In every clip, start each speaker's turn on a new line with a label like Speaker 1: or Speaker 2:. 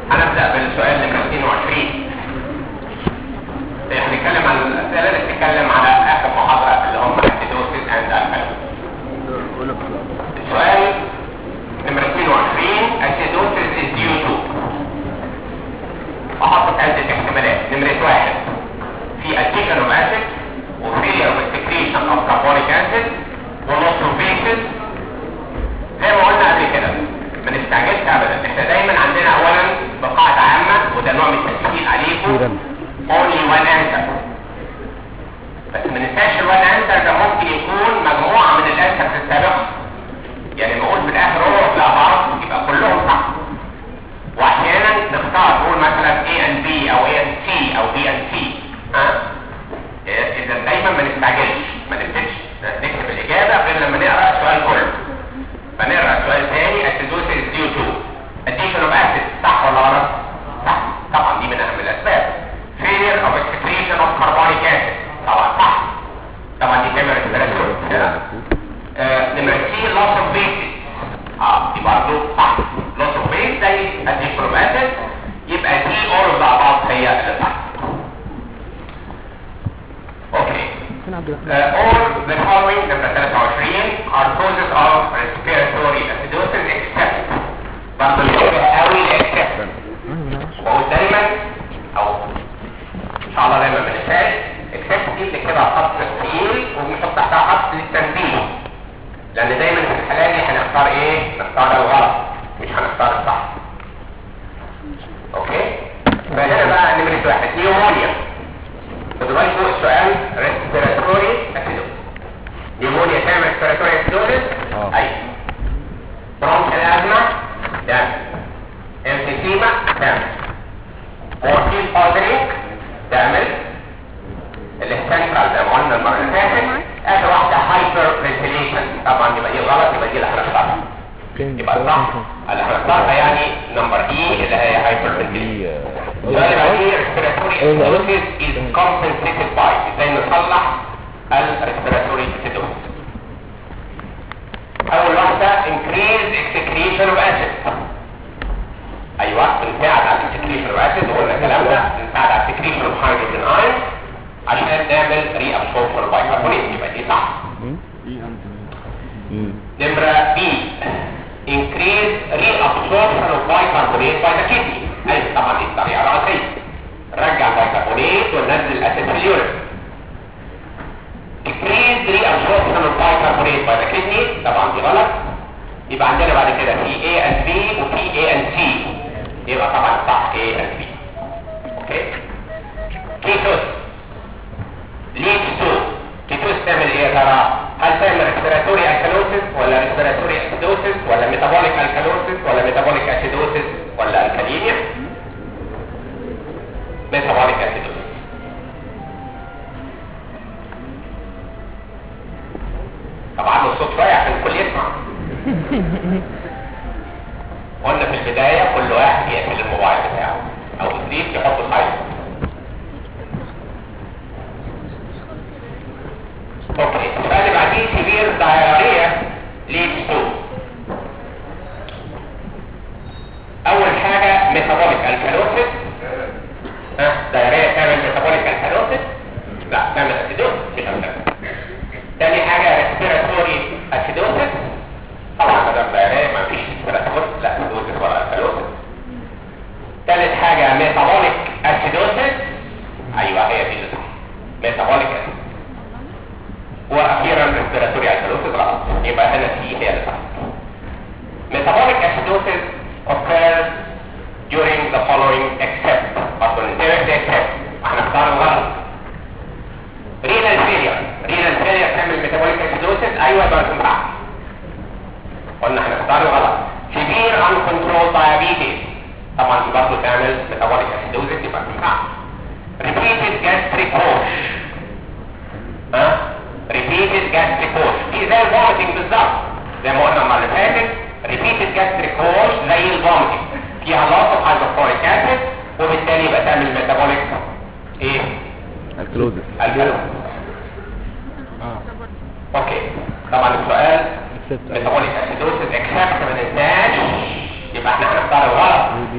Speaker 1: هنبدأ بالسؤال نمرة 22 هنتكلم عن الأسئلة اللي بتتكلم على آخر محاضرة اللي هم acidosis and alkaline السؤال نمرة 22 acidosis is due to أحط عدة احتمالات نمرة واحد في addition of acid وfailure of secretion of carbonic acid ونص of bases زي ما قلنا قبل كده ما نستعجلش ابدا احنا دايما عندنا اولا بقاعدة عامة وده نوع من التسهيل عليكم only one answer بس ما ننساش الوان answer ده ممكن يكون مجموعة من الانسرز السابقة يعني لما اقول في الاخر هو لا بعض يبقى كلهم صح واحيانا نختار نقول مثلا A and B او A and C او B and C ها اذا دايما ما نستعجلش ما نبتدش نكتب الاجابه غير لما نقرا السؤال كله فنقرا السؤال تاني acidosis due to addition of acid صح ولا غلط؟ صح طبعا دي من اهم الاسباب failure of excretion of carbonic acid طبعا صح طبعا دي كاميرا الثلاثة نمرة سي loss of bases اه دي برضه صح loss of base زي addition of acid يبقى دي all of the above هي اللي صح اوكي Uh, all the following number 23 are causes of respiratory acidosis except برضه اللي قوي except بقول دايما او ان شاء الله دايما ما ننساش except دي اللي كده خط تقيل وبنحط تحتها خط للتنبيه لان دايما في الحالة دي هنختار ايه؟ نختار الغلط مش هنختار الصح اوكي؟ فهنا بقى نمرة واحد نيومونيا ودلوقتي فوق السؤال respiratory acidosis نيمونيا تعمل respiratory acidosis
Speaker 2: اه.
Speaker 1: ايوه برونكيال ازمه تعمل امفيسيما تعمل مورفين بودرينج تعمل السنترال زي ما قلنا المره اللي فاتت اخر واحده هايبر فنتيليشن طبعا يبقى دي غلط يبقى دي اللي هنختارها يبقى الصح اللي هنختارها يعني نمبر اي اللي هي هايبر فنتيليشن السؤال اللي بعديه respiratory acidosis is compensated by ازاي نصلح الريسبيراتوري acidosis اول واحدة increase excretion of acid ايوه بنساعد على excretion of acid وقلنا الكلام ده بنساعد على excretion of hydrogen ions عشان نعمل reabsorption of bicarbonate يبقى دي صح نمرة B increase reabsorption of bicarbonate by the kidney ايوه طبعا دي الطريقة الرئيسية رجع البيكربونات وننزل الاسيد في اليورين decrease reabsorption of bicarbonate by the kidney طبعا دي غلط يبقى عندنا بعد كده في A and B وفي A and C يبقى طبعا صح A and B اوكي كيتوس leads to كيتوس تعمل ايه يا ترى هل تعمل respiratory alkalosis ولا respiratory acidosis ولا metabolic alkalosis ولا metabolic acidosis ولا alkalemia metabolic acidosis طبعا الصوت شوية عشان الكل يسمع قلنا في البداية كل واحد يقفل الموبايل بتاعه او يضيف يحط سايلنت اوكي السؤال اللي بعديه سيفير دايريا leads to اول حاجة ميتابوليك الكالوسيس ها دايريا تعمل ميتابوليك الكالوسيس لا تعمل اسيدوس مش الكالوسيس تاني حاجة respiratory acidosis طبعا ما دام دايريا ما فيش respiratory لا acidosis ولا alkalosis تالت حاجة metabolic acidosis ايوه هي دي اللي صح metabolic acidosis واخيرا respiratory acidosis غلط يبقى هنا سي هي اللي صح metabolic acidosis occurs during the following except اصلا direct except هنختار الغلط renal failure renal failure تعمل metabolic acidosis ايوه يبقى لكم صح قلنا هنختار الغلط severe uncontrolled diabetes طبعا دي برضه تعمل metabolic acidosis يبقى لكم صح repeated gastric wash ها repeated gastric wash دي زي الفوميتنج بالظبط زي ما قلنا المره اللي فاتت repeated gastric wash زي الفوميتنج فيها loss of hydrochloric acid وبالتالي يبقى تعمل metabolic ايه
Speaker 2: الكلوزس
Speaker 1: الكلام اوكي طبعا السؤال
Speaker 2: اكسبت
Speaker 1: metabolic acidosis except ما ننساش يبقى احنا هنختار الغلط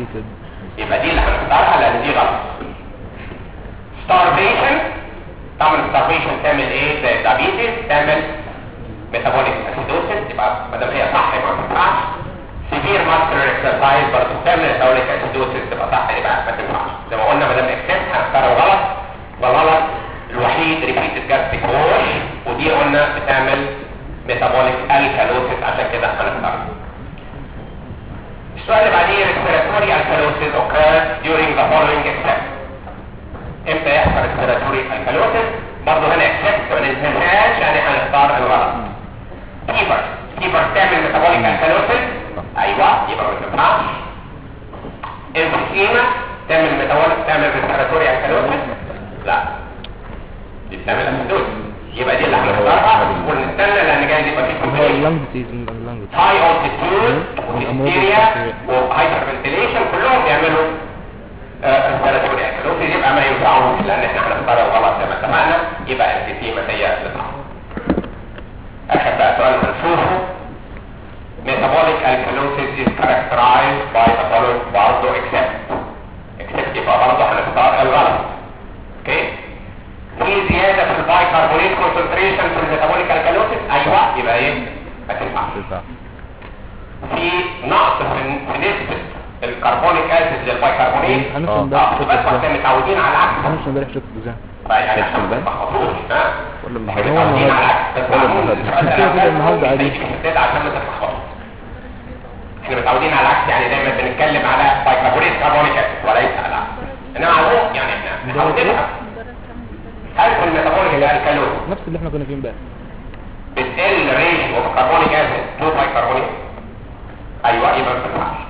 Speaker 2: unlimited
Speaker 1: يبقى دي اللي هنختارها لان دي غلط starvation تعمل starvation تعمل ايه زي diabetes تعمل metabolic acidosis يبقى ما دام هي صح يبقى ما تنفعش severe muscular exercise برضه تعمل metabolic acidosis تبقى صح يبقى ما تنفعش زي ما قلنا ما دام excess هنختار الغلط والغلط الوحيد repeated gastric wash ودي قلنا بتعمل metabolic alkalosis عشان كده هنختارها السؤال اللي بعديه respiratory alkalosis occurs during the following except امتى يحصل respiratory alkalosis برضه هنا except ما ننساش يعني هنختار الغلط fever fever تعمل metabolic alkalosis ايوه يبقى ما تنفعش emphysema تعمل metabolic تعمل respiratory alkalosis لا دي بتعمل acidosis يبقى دي اللي هنختارها ونستنى لان جاي يبقى في
Speaker 2: هو
Speaker 1: complication
Speaker 2: اللنج ديزيز اللنج
Speaker 1: هاي altitude وهيستيريا وهايبر فنتيليشن كلهم بيعملوا ريسبيراتوري اكلوسيس يبقى ما ينفعوش لان احنا هنختار الغلط زي ما اتفقنا يبقى الانفيتيما هي اللي صح اخر بقى سؤال هنشوفه metabolic alkalosis is characterized by the following برضه except except يبقى برضه هنختار الغلط اوكي في زياده في البايكربونات concentration في الميتابوليك alkalosis ايوه يبقى ايه ما تنفعش
Speaker 2: تسعة
Speaker 1: في نقص في في نسبة الكربونيك اسيد للبيكربونات
Speaker 2: هنمشي
Speaker 1: اه
Speaker 2: امبارح
Speaker 1: بس احنا متعودين على العكس
Speaker 2: هنمشي امبارح شفت جزاء
Speaker 1: بقى يعني
Speaker 3: شفت
Speaker 1: عشان ما
Speaker 3: امبارح؟
Speaker 1: تتلخبطوش ها
Speaker 3: ولا
Speaker 1: احنا
Speaker 3: النهارده؟
Speaker 1: متعودين على العكس بس
Speaker 3: ولا
Speaker 1: معمول
Speaker 3: النهارده؟
Speaker 1: السؤال ده
Speaker 2: كده كده
Speaker 1: لو
Speaker 2: النهارده
Speaker 1: كان
Speaker 2: عادي.
Speaker 1: بيجي في الستات عشان ما تتلخبطوش احنا متعودين على العكس يعني دايما بنتكلم على بيكربونات كربونيك اسيد وليس على العكس انما على العموم يعني احنا بنحاول نفهم هل في الميتابوليك الكالوري
Speaker 2: نفس اللي احنا كنا فيه امبارح
Speaker 1: بتقل ريشيو اوف كربونيك اسيد تو بايكربونات ايوه يبقى ما تنفعش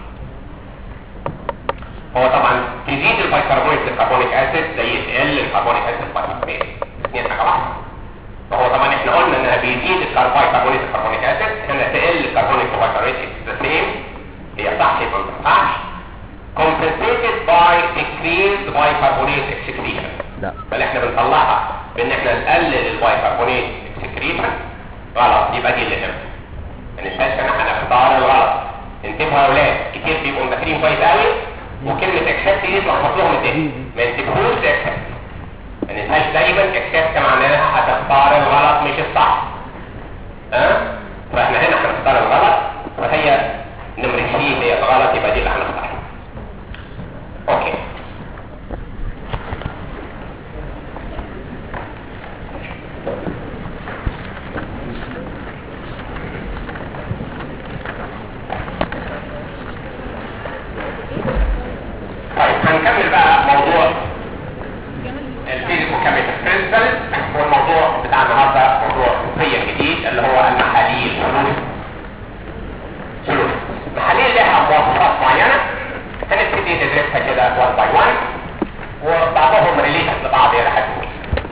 Speaker 1: هو طبعا تزيد البيكربونات للكربونيك اسيد زي تقل الكربونيك اسيد للبيكربونات اثنين حاجه واحده فهو طبعا احنا قلنا انها بيزيد البيكربونات الكربونيك اسيد هنا تقل الكربونيك البيكربونات ذا سيم هي صح يبقى ما تنفعش compensated by decreased bicarbonate excretion
Speaker 3: لا
Speaker 1: بل احنا بنطلعها بان احنا نقلل البايكربونات اكسكريشن غلط يبقى دي اللي هنا ما ننساش ان احنا هنختار الغلط انتبهوا يا اولاد كتير بيبقوا مذاكرين كويس قوي وكلمه اكسبت دي تلخبط لهم الدنيا ما ينتبهوش اكسبت ما ننساش دايما اكسبت معناها هتختار الغلط مش الصح ها فاحنا هنا هنختار الغلط فهي نمرة سي هي الغلط يبقى دي اللي هنختارها اوكي طيب هنكمل بقى موضوع الفيزيكو كيميكال برنسبل والموضوع بتاع النهارده موضوع طبيا جديد اللي هو المحاليل سلوك سلوك محاليل لها مواصفات معينه هنبتدي ندرسها كده 1 باي 1 وبعضهم ريليتد لبعض الى حد كبير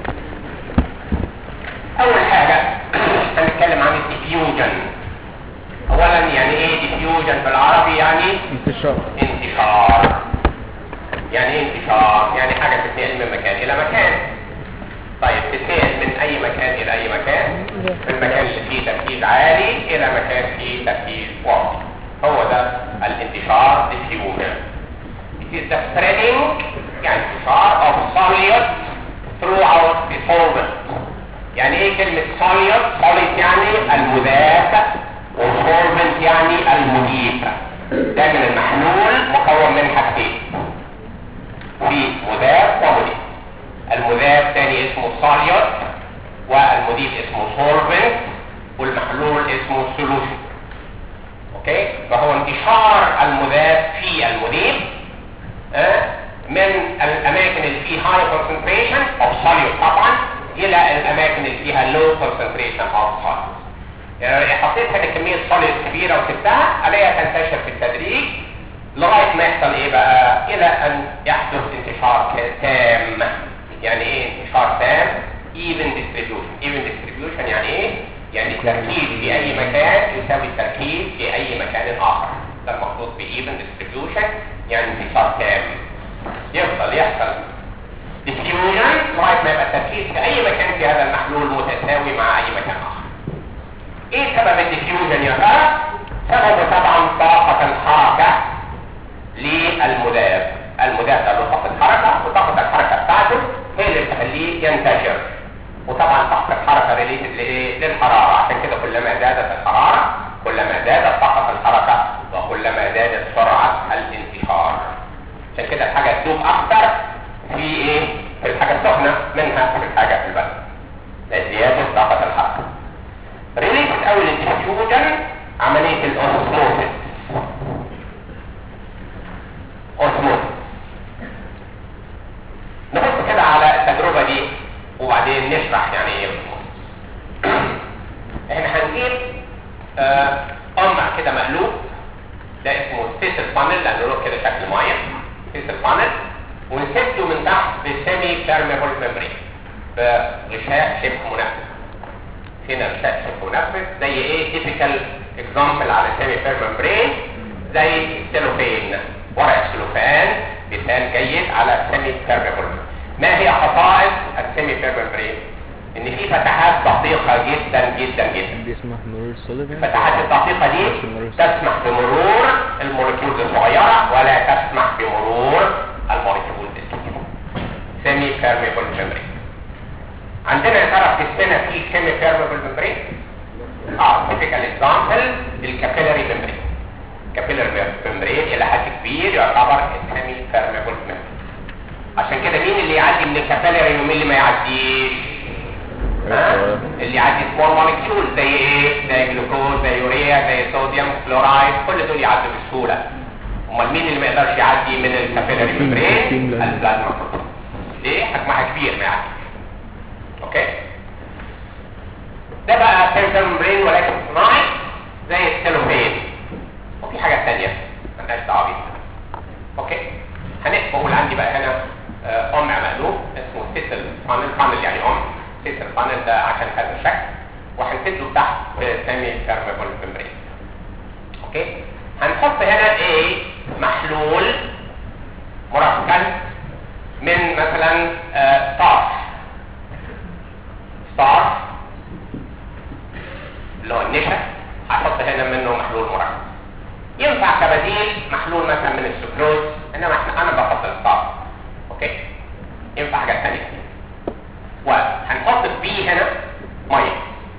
Speaker 1: اول حاجه هنتكلم عن الديفيوجن اولا يعني ايه ديفيوجن بالعربي يعني
Speaker 2: انتشار
Speaker 1: انتشار يعني ايه انتشار يعني حاجة تتنقل من مكان الى مكان طيب تتنقل من اي مكان الى اي مكان من مكان اللي فيه تركيز عالي الى مكان فيه تركيز واطي هو ده الانتشار diffusion It is the spreading يعني انتشار of solid throughout the solvent يعني ايه كلمة solid solid يعني المذاب والsolvent يعني المذيب ده من المحلول مكون من حاجتين في مذاب ومذيب المذاب تاني اسمه solute والمذيب اسمه solvent والمحلول اسمه solution اوكي فهو انتشار المذاب في المذيب آه، من الاماكن اللي فيه high concentration of solute طبعا الى الاماكن اللي فيها low concentration of solute يعني حطيت هنا كمية solute كبيرة وسبتها عليها تنتشر في التدريج لغاية ما يحصل ايه بقى الى ان يحدث انتشار ك- تام يعني ايه انتشار تام even distribution even distribution يعني ايه يعني التركيز في اي مكان يساوي التركيز في اي مكان اخر ده المقصود ب even distribution يعني انتشار تام يفضل يحصل diffusion لغاية ما يبقى التركيز في اي مكان في هذا المحلول متساوي مع اي مكان اخر ايه سبب الديفيوجن يا ترى؟ سببه طبعا طاقة الحركة للمذاب المذاب ده له طاقه حركه وطاقه الحركه بتاعته هي اللي بتخليه ينتشر وطبعا طاقه الحركه ريليتد لايه للحراره عشان كده كلما زادت الحراره كلما زادت طاقه الحركه وكلما زادت سرعه الانتشار عشان كده الحاجه تدوب اكتر في ايه في الحاجه السخنه منها في الحاجه في البرد زياده طاقه الحركه ريليتد او الديفيوجن عمليه الاوسموسيس اوسموسيس نبص كده على التجربه دي وبعدين نشرح يعني ايه اوسموسيس احنا هنجيب آه قمع كده مقلوب ده اسمه ستيسل بانل لانه له كده شكل معين ستيسل بانل ونسده من تحت بسيمي بيرميبل ميمبرين بغشاء شبه منفذ هنا غشاء شبه منفذ زي ايه تيبيكال اكزامبل على سيمي بيرميبل ميمبرين زي السلوفين ورق السلوفان مثال جيد على سيمي بيرميبل ما هي خصائص السيمي بيرميبل ميمبرين ان في فتحات دقيقه جدا جدا جدا
Speaker 2: دي اسمها مرور سوليفان
Speaker 1: الفتحات الدقيقة دي تسمح بمرور المولكيولز الصغيرة ولا تسمح بمرور المولكيولز الكبيرة سيمي بيرميبل ميمبرين عندنا يا ترى في السنة في سيمي بيرميبل ميمبرين اه تيبيكال اكزامبل الكابيلاري ميمبرين كابيلاري ميمبرين الى حد كبير يعتبر السيمي بيرميبل ميمبرين عشان كده مين اللي يعدي من الكابيلاري ومين اللي ما يعديش ها؟ اللي يعدي سمول مولكيول زي ايه زي جلوكوز زي يوريا زي صوديوم كلورايد كل دول يعدوا بسهوله امال مين اللي ما يقدرش يعدي من الكابيلاري ميمبرين البلازما ليه حجمها كبير ما يعديش اوكي ده بقى كانسر ميمبرين ولكن صناعي زي السيلوفين وفي حاجه ثانيه مالهاش دعوه بيها اوكي هنقف بقول عندي بقى هنا آه، قمع مقلوب اسمه سيتل فانل فانل يعني قمع سيتل فانل ده عشان هذا الشكل وهنسده تحت سامي بيرميبل ميمبرين اوكي هنحط هنا ايه محلول مركب من مثلا آه، ستارش ستارش اللي هو النشا هحط هنا منه محلول مركب ينفع كبديل محلول مثلا من السكروز انما احنا انا بفضل الستارش اوكي ينفع حاجات ثانيه وهنحط بيه هنا ميه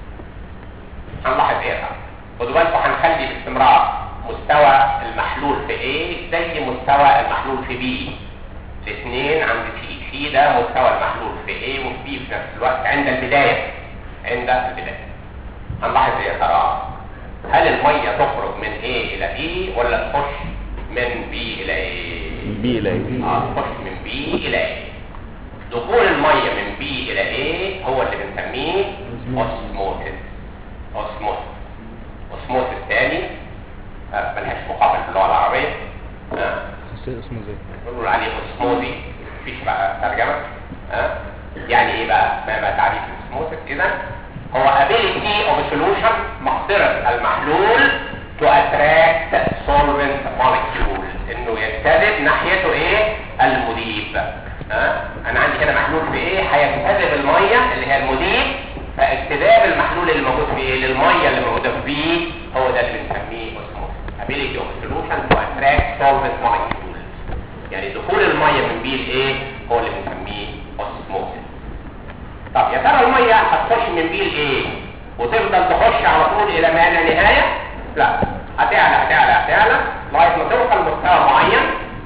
Speaker 1: هنلاحظ ايه بقى خدوا بالكم هنخلي باستمرار مستوى المحلول في A زي مستوى المحلول في B الاثنين عند C C ده مستوى المحلول في A وفي B في نفس الوقت عند البداية عند البداية هنلاحظ ايه يا ترى هل المية تخرج من A إلى B ولا تخش من B إلى A
Speaker 2: بي الى ايه
Speaker 1: اه تخش من B إلى A دخول المية من B إلى A هو اللي بنسميه اوسموتس اوسموتس اوسموتس تاني آه، ملهاش مقابل في اللغة العربية آه،
Speaker 2: خاصية اسمه زي
Speaker 1: بنقول عليه اوسموزي مفيش بقى ترجمة آه، يعني ايه بقى ما بقى تعريف الاوسموتس اذا هو ability of a solution مقدرة المحلول to attract solvent molecule انه يجتذب ناحيته ايه المذيب ها انا عندي هنا محلول في ايه هيجتذب الميه اللي هي المذيب فاجتذاب المحلول اللي موجود في ايه للميه اللي موجوده في بي هو ده اللي بنسميه osmosis ability of a solution to attract solvent molecule يعني دخول الميه من بي لايه هو اللي بنسميه osmosis طب يا ترى الميه هتخش من بي لايه وتفضل تخش على طول الى ما لا نهايه لا هتعلى هتعلى هتعلى لغايه ما توصل لمستوى معين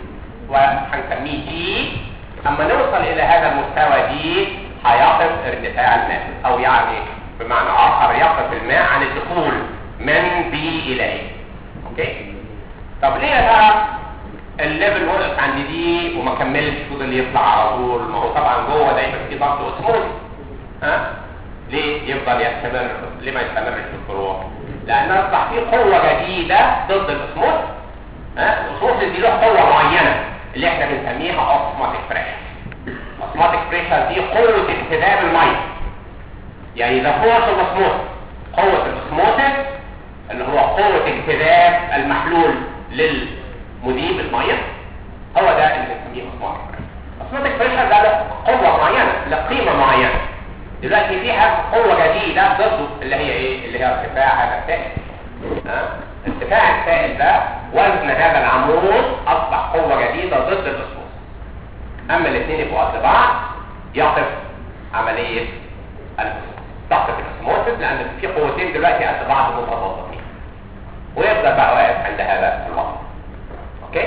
Speaker 1: وهنسميه دي اما نوصل الى هذا المستوى دي هيقف ارتفاع الماء او يعني بمعنى اخر يقف الماء عن الدخول من بي الى ايه اوكي طب ليه يا ترى الليفل وقف عند دي وما كملش فضل يطلع على طول ما هو طبعا جوه دايما في ضغط اسموزي ها ليه يفضل يستمر ليه ما يستمرش في الفروع لان اصبح في قوه جديده ضد الاسموز ها الاسموز دي له قوه معينه اللي احنا بنسميها اوسماتيك بريشر اوسماتيك بريشر دي قوه اجتذاب الميه يعني ده قوه الاسموز قوه الاسموزس اللي هو قوه اجتذاب المحلول للمذيب الميه هو ده اللي بنسميه اوسماتيك بريشر اوسماتيك بريشر ده له قوه معينه له قيمه معينه دلوقتي في حاجه قوه جديده ضده اللي هي ايه اللي هي ارتفاع هذا السائل ها ارتفاع السائل ده وزن هذا العمود اصبح قوه جديده ضد الاسموس اما الاثنين يبقوا قد بعض يقف عمليه الاسموس تقف الاسموسس لان في قوتين دلوقتي قد بعض متضادين ويفضل بقى واقف عند هذا الوضع اوكي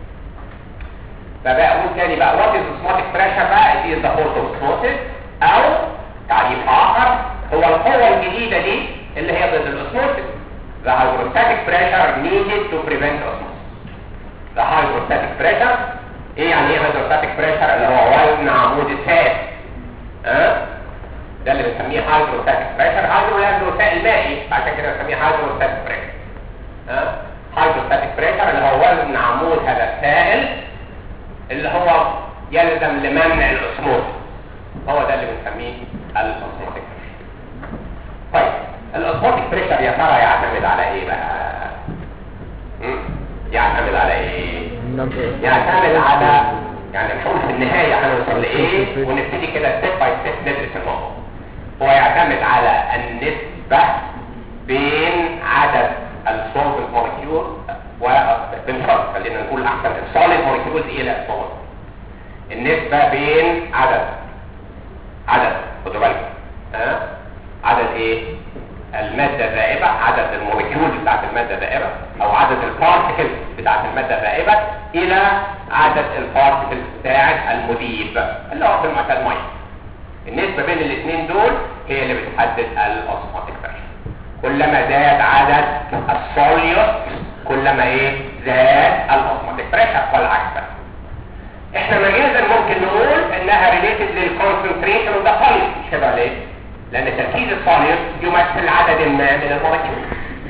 Speaker 1: فبقى اقول تاني بقى وات از اوسموتيك بريشر بقى دي ذا فورس اوف اوسموسيس او تعريف اخر هو القوه الجديده دي اللي هي ضد الاوسموسيس the hydrostatic pressure needed to prevent osmosis the hydrostatic pressure ايه يعني ايه hydrostatic pressure اللي هو وزن عمود السائل ها أه؟ ده اللي بنسميه hydrostatic pressure hydro لانه سائل مائي عشان كده بنسميه hydrostatic pressure ها أه؟ hydrostatic pressure اللي هو وزن عمود هذا السائل اللي هو يلزم لمنع الاسموس هو ده اللي بنسميه الاسموتيك طيب الاسموتيك بريشر يا ترى يعتمد على ايه بقى مم؟ يعتمد على ايه يعتمد على يعني نحول في النهاية هنوصل لايه ونبتدي كده ستيب باي ستيب ندرس الموضوع هو يعتمد على النسبة بين عدد السولفنت مولكيول وبنفرق خلينا نقول احسن السوليد مولكيولز الى السوليد النسبة بين عدد عدد خدوا بالكم ها عدد ايه المادة الذائبة عدد المولكيول بتاعت المادة الذائبة او عدد البارتكلز بتاعت المادة الذائبة الى عدد البارتكلز بتاعت المذيب اللي هو في المعتاد ميه النسبة بين الاثنين دول هي اللي بتحدد الاوسموتيك بريشر كلما زاد عدد السوليوس كلما ايه زاد الاوسموتيك بريشر والعكس بقى احنا مجازا ممكن نقول انها ريليتد للكونسنتريشن اوف ذا سوليوس مش كده ولا ايه لان تركيز السوليوس يمثل عدد ما من المولكيول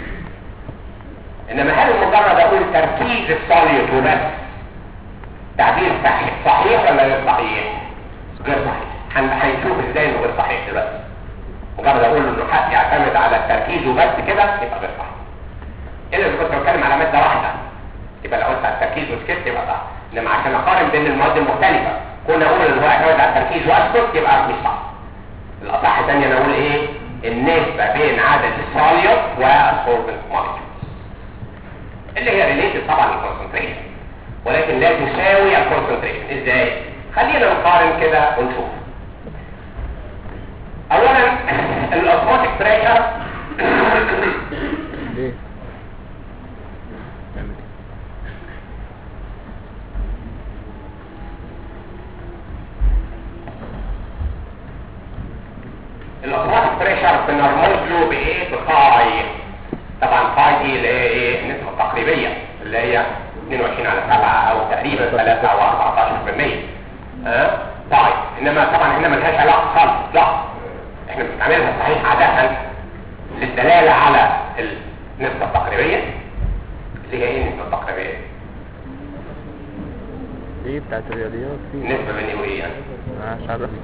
Speaker 1: انما هل مجرد اقول تركيز السوليوس وبس تعبير صحيح صحيح ولا غير صحيح غير صحيح هنشوف ازاي انه غير صحيح دلوقتي مجرد اقول انه حق يعتمد على التركيز وبس كده يبقى غير صحيح الا اذا كنت بتكلم على ماده واحده يبقى لو قلت على التركيز وسكت يبقى صح انما عشان اقارن بين المواد المختلفه كنا اقول ان هو يعتمد على التركيز واسكت يبقى مش صح الاصح ثانيا انا اقول ايه النسبه بين عدد السوليوت والسولفنت مولكيولز اللي هي ريليتد طبعا للكونسنتريشن ولكن لا تساوي الكونسنتريشن ازاي خلينا نقارن كده ونشوف اولا الاوتوماتيك بريشر
Speaker 2: ليه؟ نعمل ايه؟
Speaker 1: الاوتوماتيك بريشر بنرمز له بايه بفاي طبعا فاي دي اللي هي ايه النسبه التقريبيه اللي هي 22 على 7 او تقريبا 3 او 14% ها فاي انما طبعا هنا ملهاش علاقه خالص لا احنا بنستعملها صحيح عاده للدلاله على النسبه التقريبيه اللي هي ايه النسبه التقريبيه
Speaker 2: ايه بتاعت الرياضيات في
Speaker 1: النسبه بين ايه وايه يعني
Speaker 2: انا مش عرفت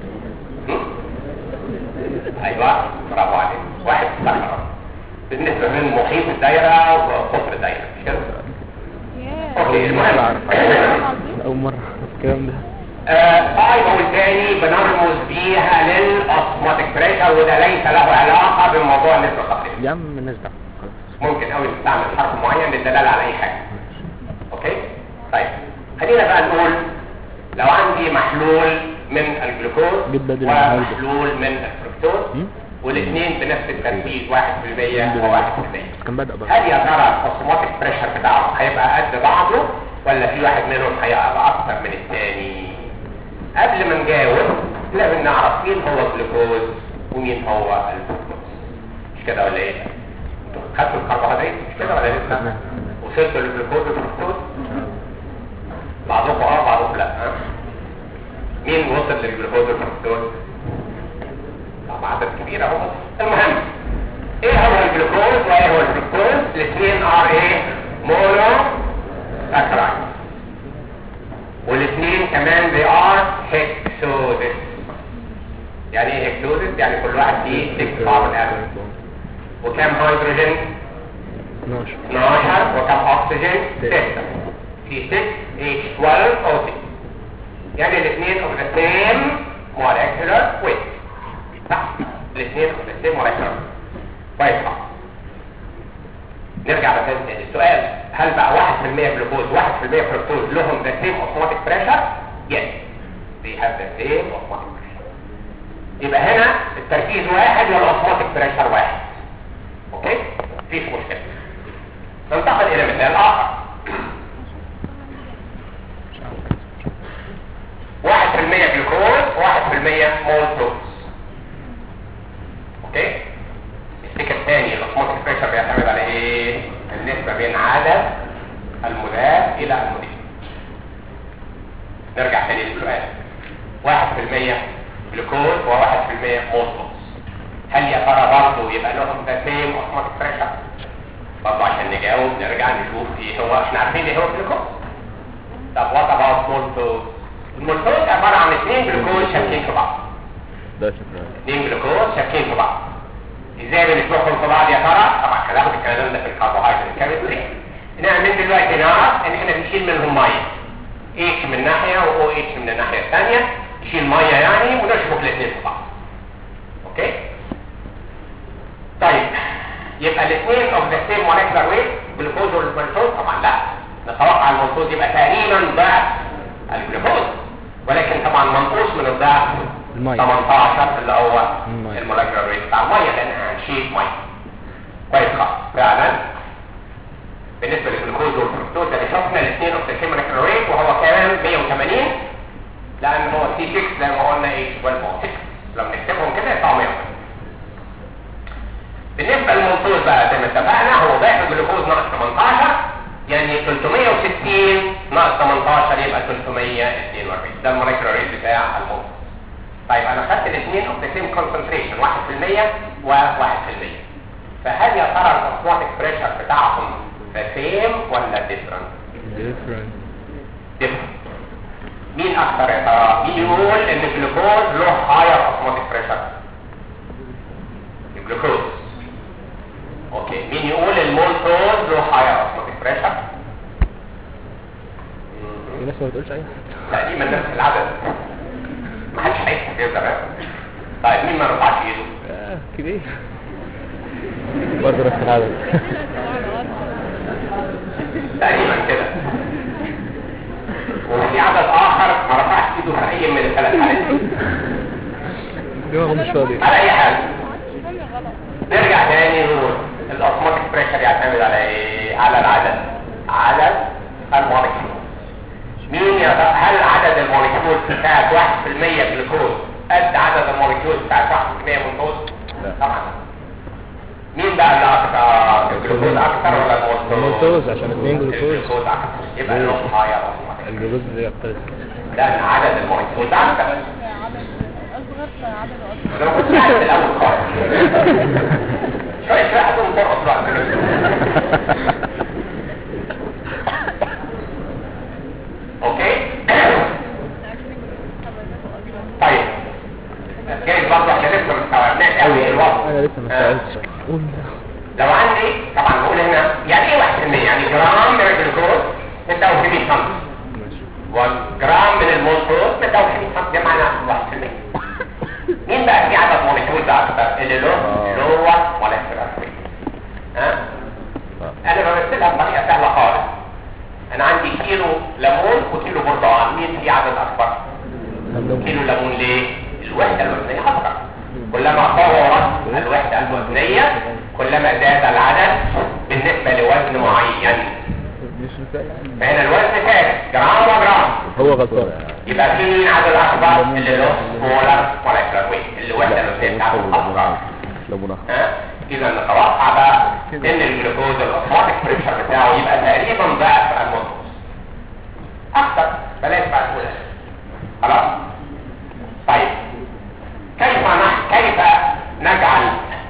Speaker 1: ايوه برافو عليك واحد صفر بالنسبه من محيط الدايره وقطر الدايره مش كده اوكي المهم
Speaker 2: اول مرة اعرف الكلام ده
Speaker 1: اي هو الثاني بنرمز بيها للاوتوماتيك بريشر وده ليس له علاقه بموضوع النسبه التقريبيه
Speaker 2: يا عم نزدع خلاص
Speaker 1: ممكن قوي تستعمل حرف معين للدلاله على اي حاجه اوكي طيب خلينا بقى نقول لو عندي محلول من الجلوكوز
Speaker 2: جيب بدل الهيدروجين.
Speaker 1: ومحلول من الفركتوز
Speaker 2: مم؟
Speaker 1: والاثنين بنفس التركيز 1% و1%
Speaker 2: كان بدأ بقى
Speaker 1: هل يا ترى الاوتوماتيك بريشر بتاعه هيبقى قد بعضه ولا في واحد منهم هيبقى اكتر من الثاني قبل ما نجاوب لازم نعرف مين هو الجلوكوز ومين هو الفركتوز مش كده ولا ايه انتوا خدتوا الكربوهيدرات مش كده ولا لسه
Speaker 2: خدناها.
Speaker 1: وصلتوا للجلوكوز والفركتوز بعضكم اه بعضكم لا ها مين وصل للجلوكوز والفركتوز طبعا عدد كبير اهو المهم ايه هو الجلوكوز وايه هو الفركتوز الاثنين ار ايه مونو ساكرايد والاثنين كمان they are hexoses يعني ايه hexoses يعني كل واحد فيه 6 كاربون اتوم وكم هيدروجين
Speaker 2: 12
Speaker 1: 12 وكم اكسجين 6 في 6 H12O6 يعني الاثنين of the same molecular weight صح الاثنين of the same molecular weight كويس خالص نرجع بس تاني السؤال هل بقى 1% جلوكوز 1% فركتوز لهم the same osmotic pressure yes they have the same osmotic pressure يبقى هنا التركيز واحد والاوسموتيك بريشر واحد اوكي مفيش مشكله ننتقل الى مثال اخر واحد في المية جلوكوز واحد في المية مولتوز اوكي السكة الثاني الاوسموتيك بريشر بيعتمد على ايه النسبة بين عدد المذاب الى المضيف نرجع تاني للسؤال واحد في المية جلوكوز وواحد في المية مولتوز هل يا ترى برضه يبقى لهم ذا سيم اوسموتيك بريشر برضه عشان نجاوب نرجع نشوف ايه هو احنا عارفين ايه هو الجلوكوز طب وات اباوت مولتوز المولتوز عبارة عن اثنين جلوكوز شابكين في بعض
Speaker 2: ده شكرا
Speaker 1: اثنين جلوكوز شابكين في بعض ازاي بنشبكهم في بعض يا ترى طبعا هناخد الكلام ده في الكربوهيدرات كيمستري نعمل دلوقتي نعرف ان احنا بنشيل منهم ميه اتش من ناحيه و اتش من الناحيه الثانيه نشيل ميه يعني ونشبك الاثنين في بعض اوكي طيب يبقى الاثنين اوف ذا سيم مولكيولار ويت جلوكوز والمالتوز طبعا لا نتوقع المالتوز يبقى تقريبا ضعف الجلوكوز ولكن طبعا منقوص من الضعف
Speaker 2: المية
Speaker 1: 18 اللي هو
Speaker 2: المية.
Speaker 1: المولكيولار ويت بتاع الميه لان هنشيل ميه كويس خالص فعلا بالنسبه للجلوكوز والفركتوز اللي شفنا الاثنين اوف ذا سيم مولكيولار ويت وهو كمان 180 لان هو سي 6 زي ما قلنا اتش 12 6 لما نكتبهم كده يطلعوا 180 بالنسبه للمنطوز بقى زي ما اتفقنا هو ضعف الجلوكوز ناقص 18 يعني 360 ناقص 18 يبقى 342 ده المولكيولار ريت بتاع المنطوز طيب انا خدت الاثنين اوف ذا سيم كونسنتريشن 1% و1% فهل يا ترى الاوسموتيك بريشر بتاعهم ذا سيم ولا ديفرنت؟
Speaker 2: different
Speaker 1: ديفرنت مين اكتر يا ترى؟ مين يقول ان الجلوكوز له هاير اوسموتيك بريشر؟ الجلوكوز اوكي مين يقول المولتوز له هاير اوسموتيك بريشر؟
Speaker 2: في ناس ما بتقولش اي حاجة
Speaker 1: تقريبا نفس العدد ما حدش هيكتب كده تمام طيب مين ما رفعش ايده؟
Speaker 2: آه كبير برضه نفس العدد
Speaker 1: تقريبا كده وفي عدد اخر ما رفعش ايده في اي من الثلاث حالات
Speaker 2: دماغه مش فاضي
Speaker 1: على اي حال نرجع تاني نقول الاوسموتيك بريشر يعتمد على ايه على العدد عدد المولكيول مين يا ترى هل عدد المولكيول بتاعت 1% جلوكوز قد عدد المولكيول بتاعت 1% منتوز
Speaker 2: لا.
Speaker 1: طبعا مين بقى اللي اكتر الجلوكوز اكتر ولا المولتوز
Speaker 2: المولتوز عشان اتنين جلوكوز.
Speaker 1: الجلوكوز اكتر يبقى له هاير اوسموتيك
Speaker 2: الجلوكوز اللي يختلف
Speaker 1: لان عدد المولكيول ده اكتر
Speaker 3: عدد اصغر فعدد اصغر
Speaker 1: ده ما كنتش عارف في الاول خالص شويه شويه هتقوم ترقص بقى اوكي طيب جايز برضه احنا لسه ما استوعبناش قوي الوضع
Speaker 2: انا لسه ما
Speaker 1: آه.
Speaker 2: سألتش قول
Speaker 1: لو عندي طبعا بقول هنا يعني ايه 1% يعني جرام من الجلوكوز بتساوي 100 سم
Speaker 2: ماشي
Speaker 1: وجرام من المولتوز بتساوي 100 سم ده معناه 1% مين بقى في عدد مولكيول ده اكتر اللي له
Speaker 2: آه.
Speaker 1: لور مولكيولار ويت ها انا بمثلها بطريقه سهله خالص انا عندي كيلو ليمون وكيلو برتقال مين في عدد اكبر
Speaker 2: عندهم
Speaker 1: كيلو ليمون ليه الوحده الوزنيه اكبر كلما طورت الوحده الوزنيه كلما زاد العدد بالنسبه لوزن معين
Speaker 2: مش مثال
Speaker 1: فهنا الوزن ثابت جرام وجرام
Speaker 2: هو غلطان
Speaker 1: يبقى في مين عدد اكبر اللي له سمولر مولكيولار ويت الوحده الوزنيه بتاعته اكبر
Speaker 2: لو مناخ
Speaker 1: ها اذا نتوقع بقى ان الجلوكوز الاوتوماتيك بريشر بتاعه يبقى تقريبا ضعف المنقص اكتر بلاش بقى تقول خلاص طيب كيف نح... كيف نجعل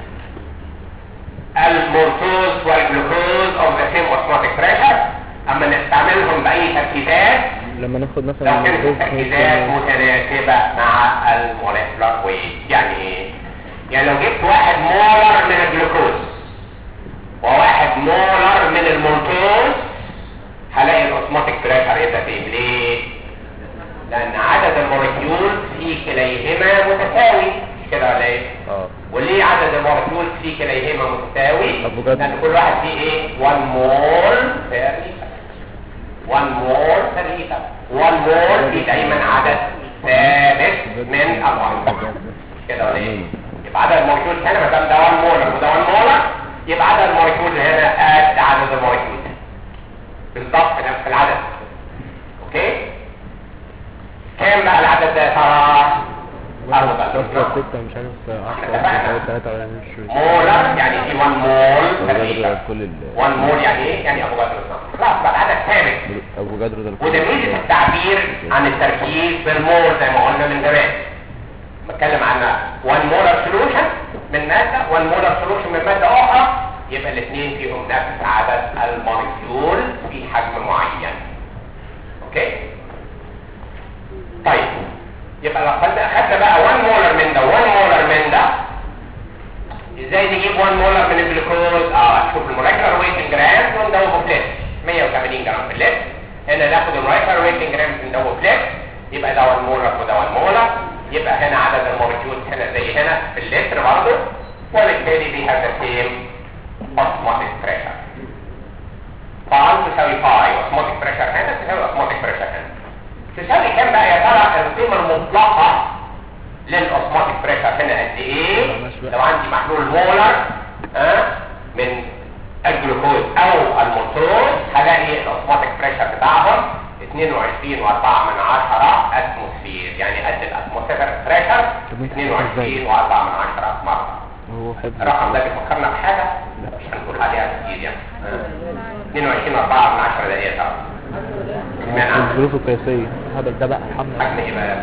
Speaker 1: المورتوز والجلوكوز او ذا سيم اوتوماتيك بريشر اما نستعملهم باي تركيزات
Speaker 2: لما ناخد مثلا
Speaker 1: لو كانت
Speaker 2: الجلوكوز
Speaker 1: التركيزات
Speaker 2: ممكن-
Speaker 1: متناسبة مع المولكيولار ويت يعني ايه؟ يعني لو جبت واحد مولر من الجلوكوز وواحد مولر من المولتوز هلاقي الاوتوماتيك بريشر يبقى فيه ليه؟ لأن عدد المولكيول في كليهما متساوي كده ولا ايه
Speaker 2: اه
Speaker 1: وليه عدد المولكيولز فيه كليهما متساوي
Speaker 2: أفوكادو.
Speaker 1: لان كل واحد فيه ايه 1 مول per liter 1 مول per liter 1 مول فيه دايما عدد ثابت من المولكيولز كده ولا ايه يبقى عدد المولكيولز هنا ما دام ده 1 مول وده 1 مول يبقى عدد المولكيولز هنا قد عدد المولكيولز بالضبط نفس العدد اوكي كام بقى العدد ده يا ترى أربعة
Speaker 2: ستة ستة مش عارف عشرة
Speaker 1: اتفقنا.
Speaker 2: واحد ثلاثة ولا مش
Speaker 1: مولر يعني في 1 مول per
Speaker 2: افوكادرو
Speaker 1: liter.
Speaker 2: كل ال
Speaker 1: 1 مول يعني ايه؟ يعني ابو جدر خلاص بقى العدد ثابت
Speaker 2: افوكادرو ده
Speaker 1: وده ميزه التعبير عن التركيز بالمول زي ما قلنا من زمان بتكلم عن 1 مولر سولوشن من ماده 1 مولر سولوشن من ماده اخرى يبقى الاثنين فيهم نفس عدد المولكيول في حجم معين اوكي طيب يبقى لو خدنا اخدنا بقى 1 مولر من ده 1 مولر من ده ازاي نجيب 1 مولر من الجلوكوز اه شوف المولكيولر ويت جرام من ده بليت 180 جرام في اللتر هنا ناخد المولكيولر ويت جرام من ده بليت يبقى ده 1 مولر وده 1 مولر يبقى هنا عدد المولكيولز هنا زي هنا في اللتر برضه وبالتالي دي هذا سيم اوسموتيك بريشر فعل تساوي باي اوسموتيك بريشر هنا تساوي اوسموتيك بريشر هنا تساوي كام بقى يا ترى القيمه المطلقه للاوسموتيك بريشر هنا قد ايه لو عندي محلول مولر ها من الجلوكوز او المولتوز هلاقي الاوسموتيك بريشر بتاعهم 22 و4 من 10 اتموسفير يعني قد الاتموسفير بريشر
Speaker 2: طب انت
Speaker 1: 22 و4 من 10 مره
Speaker 2: هو حفظ
Speaker 1: الرقم ده بيفكرنا بحاجه مش هنقول عليها كتير يعني ها. 22 و4 من 10 ده ايه طبعا اشمعنى
Speaker 2: الظروف القياسية هذا ده بقى حمل
Speaker 1: حجم ايه بقى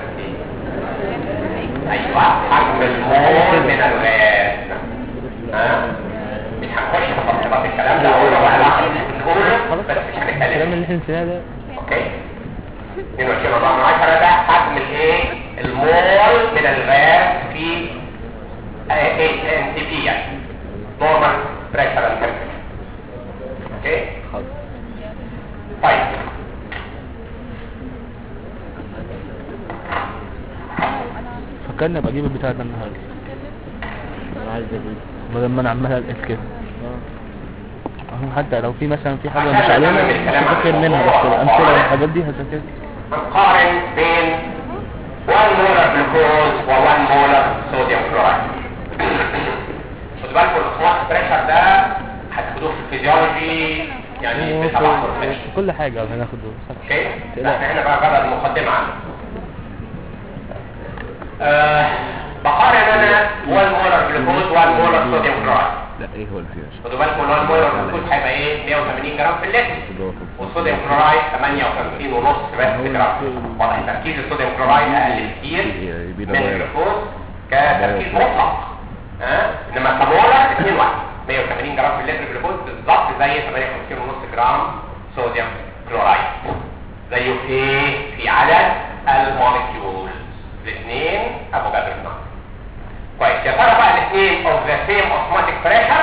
Speaker 1: ايوه حجم المول من الغاز ها مش هنخش في تفاصيلات الكلام ده هو لو علاقه نقوله بس مش
Speaker 2: الكلام
Speaker 1: هنتكلم
Speaker 2: اللي احنا نسيناه ده
Speaker 1: اوكي 22 4 من 10 ده حجم الايه المول من الغاز في ايه ان تي بي يعني نورمال بريشر اند تمبريتشر اوكي
Speaker 2: حاضر
Speaker 1: طيب
Speaker 2: فكرني ابقى اجيب البتاع ده النهارده انا عايز اجيب بدل ما انا عمال القف كده اهو حتى لو في مثلا في حاجه مش علينا مش فاكر منها بس الامثله والحاجات دي هتذاكر
Speaker 1: هنقارن بين 1 مولر جلوكوز و1 مولر صوديوم كلورايد خدوا بالكم الاصلاح بريشر ده هتاخدوه في الفيزيولوجي يعني في سبع سنين
Speaker 2: في كل حاجه هناخده
Speaker 1: اوكي لا احنا هنا بقى بدل المقدمه عنه آه بقارن انا 1 مولر جلوكوز 1 مولر صوديوم كلورايد
Speaker 2: لا ايه هو الفيش
Speaker 1: خدوا بالكم ال 1 مولر جلوكوز هيبقى ايه 180 جرام في اللتر والصوديوم كلورايد 58 ونص بس جرام واضح تركيز الصوديوم كلورايد اقل كتير من الجلوكوز كتركيز مطلق ها انما كمولر 2 1 180 جرام في اللتر جلوكوز بالظبط زي 58 ونص جرام صوديوم كلورايد زيه في ايه في عدد المولكيولز الاثنين ابو جابر النهر كويس يا ترى بقى الاثنين اوف ذا سيم اوسماتيك بريشر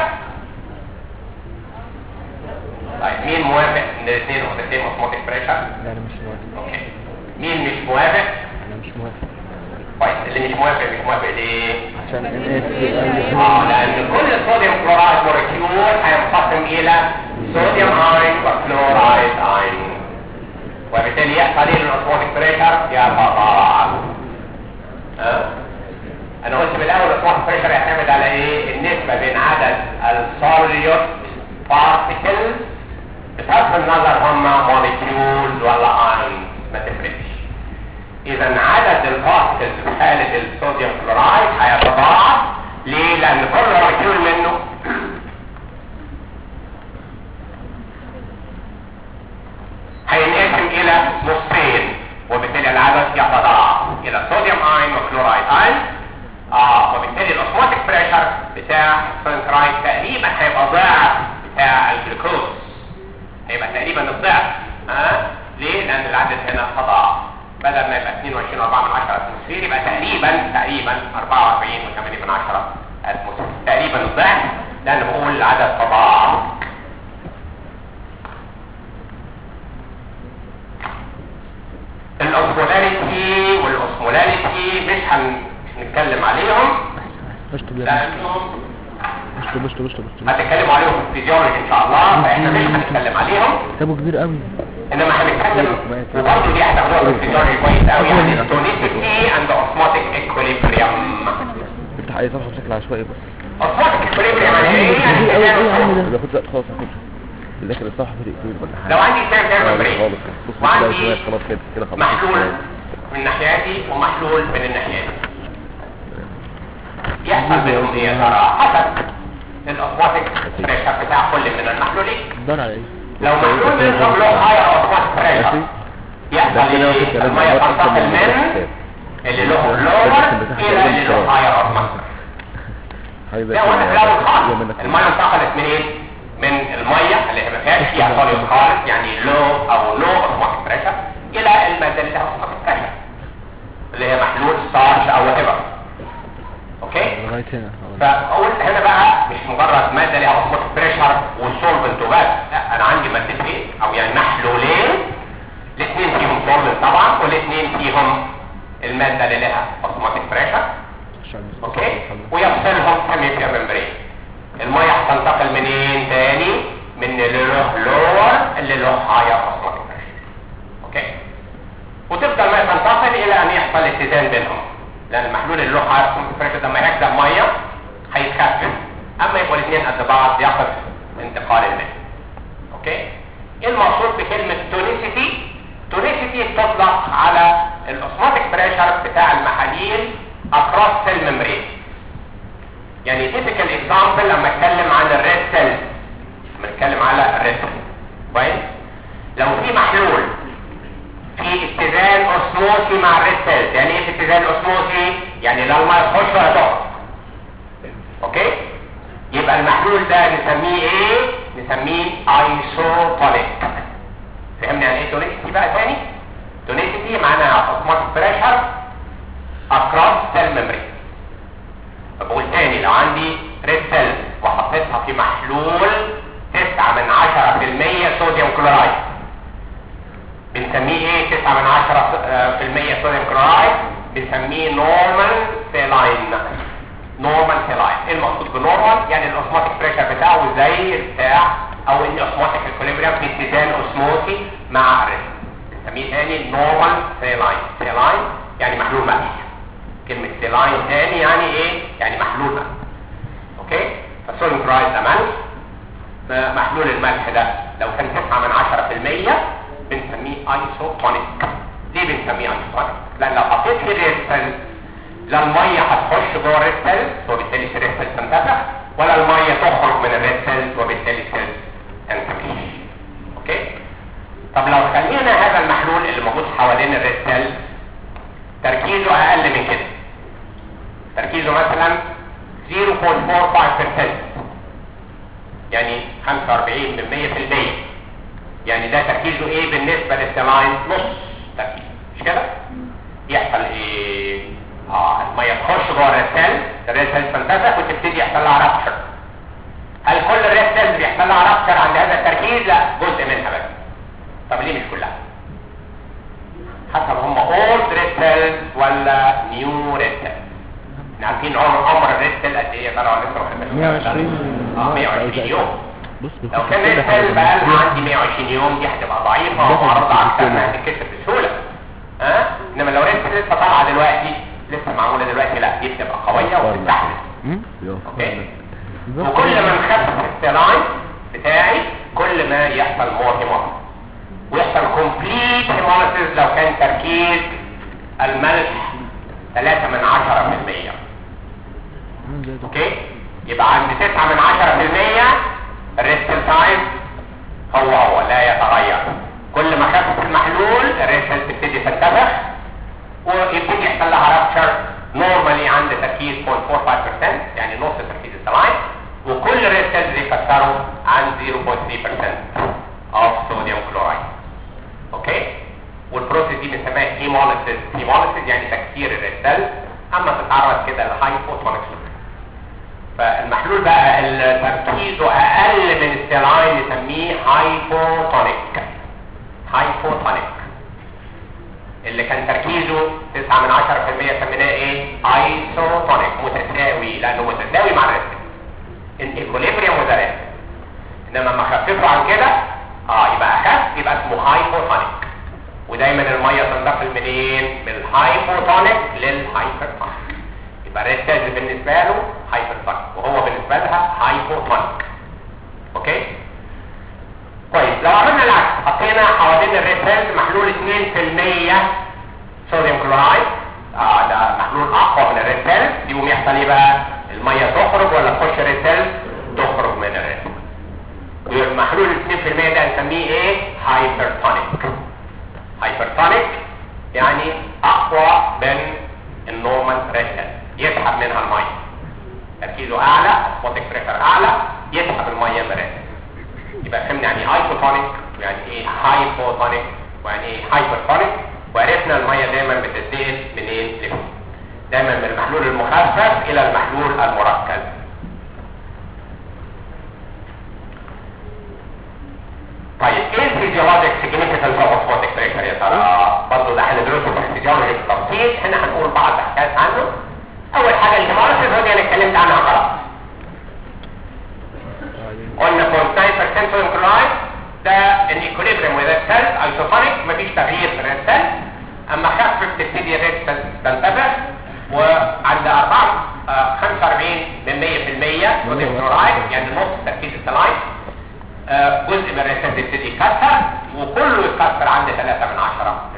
Speaker 1: طيب مين موافق ان الاثنين اوف ذا سيم اوسماتيك بريشر
Speaker 2: لا انا مش موافق
Speaker 1: اوكي مين مش موافق
Speaker 2: انا مش موافق
Speaker 1: كويس اللي مش موافق مش موافق ليه
Speaker 2: عشان الناس
Speaker 1: اه لان كل صوديوم كلورايد مولكيول هينقسم الى صوديوم اين وكلورايد اين وبالتالي يحصل ايه للاصواتيك بريشر يتضاعف ها انا قلت من الاول الاصواتيك بريشر يعتمد على ايه النسبه بين عدد السوليوت بارتيكلز بصرف النظر هم مولكيولز ولا اين ما تفرقش اذا عدد البارتكلز في حاله الصوديوم كلورايد هيتضاعف ليه لان كل مولكيول منه هينقسم الى نصين وبالتالي العدد يتضاعف الى صوديوم اين وكلورايد اين اه وبالتالي الاوسموتيك بريشر بتاع السنترايد تقريبا هيبقى ضعف بتاع الجلوكوز هيبقى تقريبا الضعف ها آه؟ ليه لان العدد هنا تضاعف بدل ما يبقى 22 4 من 10 اتموسفير يبقى تقريبا تقريبا 44 و8 من 10 اتموسفير تقريبا الضعف لان بقول العدد تضاعف الاوسمولاريتي والاوسمولاريتي مش هنتكلم عليهم
Speaker 2: اشطب يا ابني
Speaker 1: لانهم
Speaker 2: اشطب اشطب اشطب اشطب
Speaker 1: هتتكلم عليهم في الفيزيولوجي ان شاء الله فاحنا مش هنتكلم عليهم
Speaker 2: كتابه كبير قوي
Speaker 1: انما هنتكلم وبرضه دي هتاخدوها في الفيزيولوجي كويس قوي يعني التونيسيتي اند اوسموتيك ايكوليبريم
Speaker 2: افتح اي صفحه بشكل عشوائي بس
Speaker 1: اوسموتيك ايكوليبريم يعني ايه؟
Speaker 2: كبير قوي قوي يا عم
Speaker 1: يعني
Speaker 2: ده بياخد وقت خالص على فكره في الاخر الصفحه في دقيقتين ولا حاجه
Speaker 1: لو عندي سام
Speaker 2: آه،
Speaker 1: سام
Speaker 2: لا
Speaker 1: بريك
Speaker 2: خالص بص كده
Speaker 1: وعندي
Speaker 2: شوية، خلاص كده كده خلاص
Speaker 1: محلول من ناحيتي ومحلول من الناحيتين يحصل بينهم ايه يا ترى حسب الاوسموتيك بريشر بتاع كل من المحلولين
Speaker 2: دار على ايه
Speaker 1: لو محلول منهم له هاي اوسموتيك بريشر يحصل
Speaker 2: ده كده واخد
Speaker 1: ايه
Speaker 2: كلام
Speaker 1: الميه
Speaker 2: أكتر
Speaker 1: تنتقل
Speaker 2: من
Speaker 1: من
Speaker 2: الكتاب.
Speaker 1: اللي له لور الى اللي له هاي اوسموتيك
Speaker 2: حاجه زي
Speaker 1: ده وانا في
Speaker 2: كده
Speaker 1: الاول خالص
Speaker 2: يوم منك
Speaker 1: الميه انتقلت من ايه من الميه اللي هي ما فيهاش فيها صوليوس خالص يعني لو او لو اوسموتيك بريشر الى الماده اللي لها اوسموتيك بريشر اللي هي محلول ستارش او وات اوكي
Speaker 2: لغايه هنا خلاص.
Speaker 1: فاقول هنا بقى مش مجرد ماده ليها اوسموتيك بريشر والسولفنت وبس لا انا عندي مادتين او يعني محلولين الاثنين فيهم سولفنت طبعا والاثنين فيهم الماده اللي لها اوسموتيك بريشر
Speaker 2: عشان
Speaker 1: اوكي ويفصلهم كمية ممبرين المية هتنتقل منين تاني من اللي له لور اللي له هاير اوسموتيك بريشر اوكي وتفضل ما تنتقل الى ان يحصل اتزان بينهم لان المحلول اللي له هاير اوسموتيك بريشر لما يحدى مية هيتخفف اما يبقوا الاثنين قد بعض يقف انتقال الماء اوكي ايه المقصود بكلمة تونيسيتي تونيسيتي تطلق على الاوسموتيك بريشر بتاع المحاليل across cell membrane يعني typical example لما اتكلم عن الريد سيل لما اتكلم على الريد سيل كويس لو في محلول في اتزان اسموسي مع الريد سيل يعني ايه في اتزان اسموسي يعني لا الميه تخش ولا تخرج اوكي يبقى المحلول ده نسميه ايه نسميه ايسوتونيك فهمنا يعني ايه تونيسيتي بقى تاني تونيسيتي معناها اوسموتيك بريشر across cell membrane بقول تاني لو عندي ريد سيل وحطيتها في محلول 9 من 10% صوديوم كلورايد بنسميه ايه 9 من 10% صوديوم كلورايد بنسميه نورمال سيلاين نورمال سيلاين ايه المقصود بنورمال يعني الاوسموتيك بريشر بتاعه زي بتاع او ان الاوسموتيك اكوليبريم في اتزان اوسموسي مع الريد بنسميه تاني نورمال سيلاين سيلاين يعني محلول ملح كلمة سيلاين تاني يعني ايه يعني محلول ملح اوكي فالصوديوم كلورايد ده ملح محلول الملح ده لو كان 9 من 10% بنسميه ايسوتونيك ليه بنسميه ايسوتونيك لان لو حطيت في الريد سيل لا الميه هتخش جوه الريد سيل وبالتالي الريد سيل تنتفخ ولا الميه تخرج من الريد سيل وبالتالي السيل تنتفخ اوكي طب لو خلينا هذا المحلول اللي موجود حوالين الريد سيل تركيزه اقل من كده تركيزه مثلا 0.45% يعني 45 من 100% يعني ده تركيزه ايه بالنسبة للسلاين نص تركيز مش كده يحصل ايه اه المية تخش جوه الريد سيل الريد سيل تنتفخ وتبتدي يحصل لها رابشر هل كل الريد سيل بيحصل لها رابشر عند هذا التركيز لا جزء منها بس طب ليه مش كلها حسب هم اولد ريد سيلز ولا نيو ريد سيلز احنا عارفين عمر عمر الريد سيل قد ايه طبعا لسه ما خدناش
Speaker 2: 120
Speaker 1: اه 120 يوم
Speaker 2: بص
Speaker 1: لو كان ريد سيل بقى لها عندي 120 يوم دي هتبقى ضعيفه ومعرضه اكتر انها تتكسر بسهوله ها أه؟ انما لو ريد سيل لسه طالعه دلوقتي لسه معموله دلوقتي لا دي بتبقى قويه وبتستحمل اوكي وكل ما نخفف السلاين بتاعي كل ما يحصل مور هيموجلوبين ويحصل كومبليت هيموليسيس لو كان تركيز الملح 3 من 10% اوكي يبقى عند 9 من 10% الريستل تايم هو هو لا يتغير كل ما خفف المحلول الريستل تبتدي تنتفخ ويبتدي يحصل لها رابتشر نورمالي عند تركيز 0.45% يعني نص تركيز السلاين وكل الريستلز يكسروا عن 0.3% of sodium chloride اوكي والبروسيس دي بنسميها هيموليسيس هيموليسيس يعني تكسير الريستل اما تتعرض كده لهايبوتونيك فالمحلول بقى اللي تركيزه اقل من السيلاين نسميه هايبوتونيك هايبوتونيك اللي كان تركيزه 9 من 10% سميناه ايه ايسوتونيك متساوي لانه متساوي مع الريست ان ايكوليبريم وذا ريست انما لما خففه عن كده اه يبقى اخف يبقى اسمه هايبوتونيك ودايما الميه تنتقل منين من الهايبوتونيك للهايبرتونيك يبقى الريست بالنسبه له هايبرتونيك وهو بالنسبه لها هايبوتونيك اوكي كويس لو عملنا العكس حطينا حوالين الريد محلول 2% صوديوم كلورايد اه ده محلول اقوى من الريد سيلز يقوم يحصل ايه بقى الميه تخرج ولا تخش الريد سيلز تخرج من الريد المحلول 2% ده نسميه ايه هايبرتونيك هايبرتونيك يعني اقوى من النورمال ريد سيلز يسحب منها الميه تركيزه اعلى اسموتيك بريشر اعلى يسحب الميه من الريد يبقى فهمنا يعني ايسوتونيك ويعني ايه هايبوتونيك ويعني ايه هايبرتونيك وعرفنا الميه دايما بتتنقل منين لفين دايما من المحلول المخفف الى المحلول المركز طيب ايه الفيزيولوجيك سيجنيفيكانس اوف اوسموتيك بريشر يا ترى برضه ده هندرسه في الفيزيولوجي بالتفصيل احنا هنقول بعض الحاجات عنه اول حاجه الهيمارسيس ودي انا اتكلمت عنها خلاص قلنا 0.9% صوديوم كلورايد ده ان ايكوليبريم وذ سيلز ايسوتونيك مفيش تغيير في الريد سيل اما خفف تبتدي الريد سيل تنتفخ وعند 4 آه 45 من 100% صوديوم كلورايد يعني نص تركيز السلايد آه جزء من الريد سيل يبتدي يتكسر وكله يتكسر عند 3 من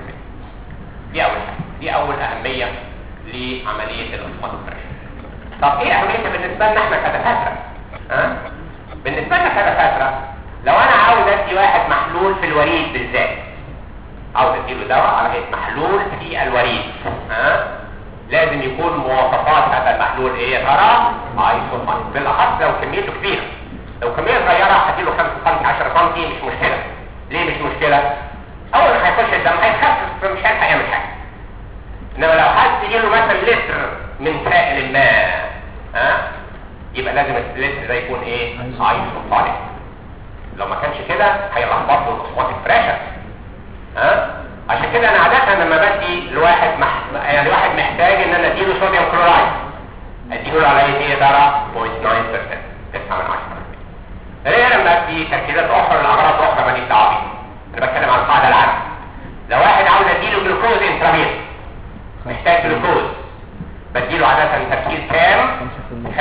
Speaker 1: 10% دي اول حاجه دي اول اهميه لعمليه الاوسموتيك بريشر طب ايه اهميتها بالنسبه لنا احنا كدكاتره ها بالنسبة لنا كدكاترة لو انا عاوز ادي واحد محلول في الوريد بالذات عاوز اديله دواء على هيئة محلول في الوريد ها لازم يكون مواصفات هذا المحلول ايه يا ترى ايسوفان بالاخص لو كميته كبيرة لو كمية صغيرة هديله 5 سم 10 سم مش مشكلة ليه مش مشكلة اول ما هيخش الدم هيتخفف مش هيلحق يعمل حاجة انما لو حد يجيله مثلا لتر من سائل الماء ها يبقى لازم اللتر ده يكون ايه ايسوفونيك لو ما كانش كده هيلخبط له الاصوات الفريشر ها عشان كده انا عاده لما بدي لواحد مح... يعني واحد محتاج ان انا اديله صوديوم كلورايد اديله على ايه ترى 0.9% 9 من 10 غير لما ادي تركيزات اخرى لاغراض اخرى ماليش دعوه بيها انا بتكلم عن القاعده العامه لو واحد عاوز اديله جلوكوز انتراميت محتاج جلوكوز بديله عادة تركيز كام؟ 5%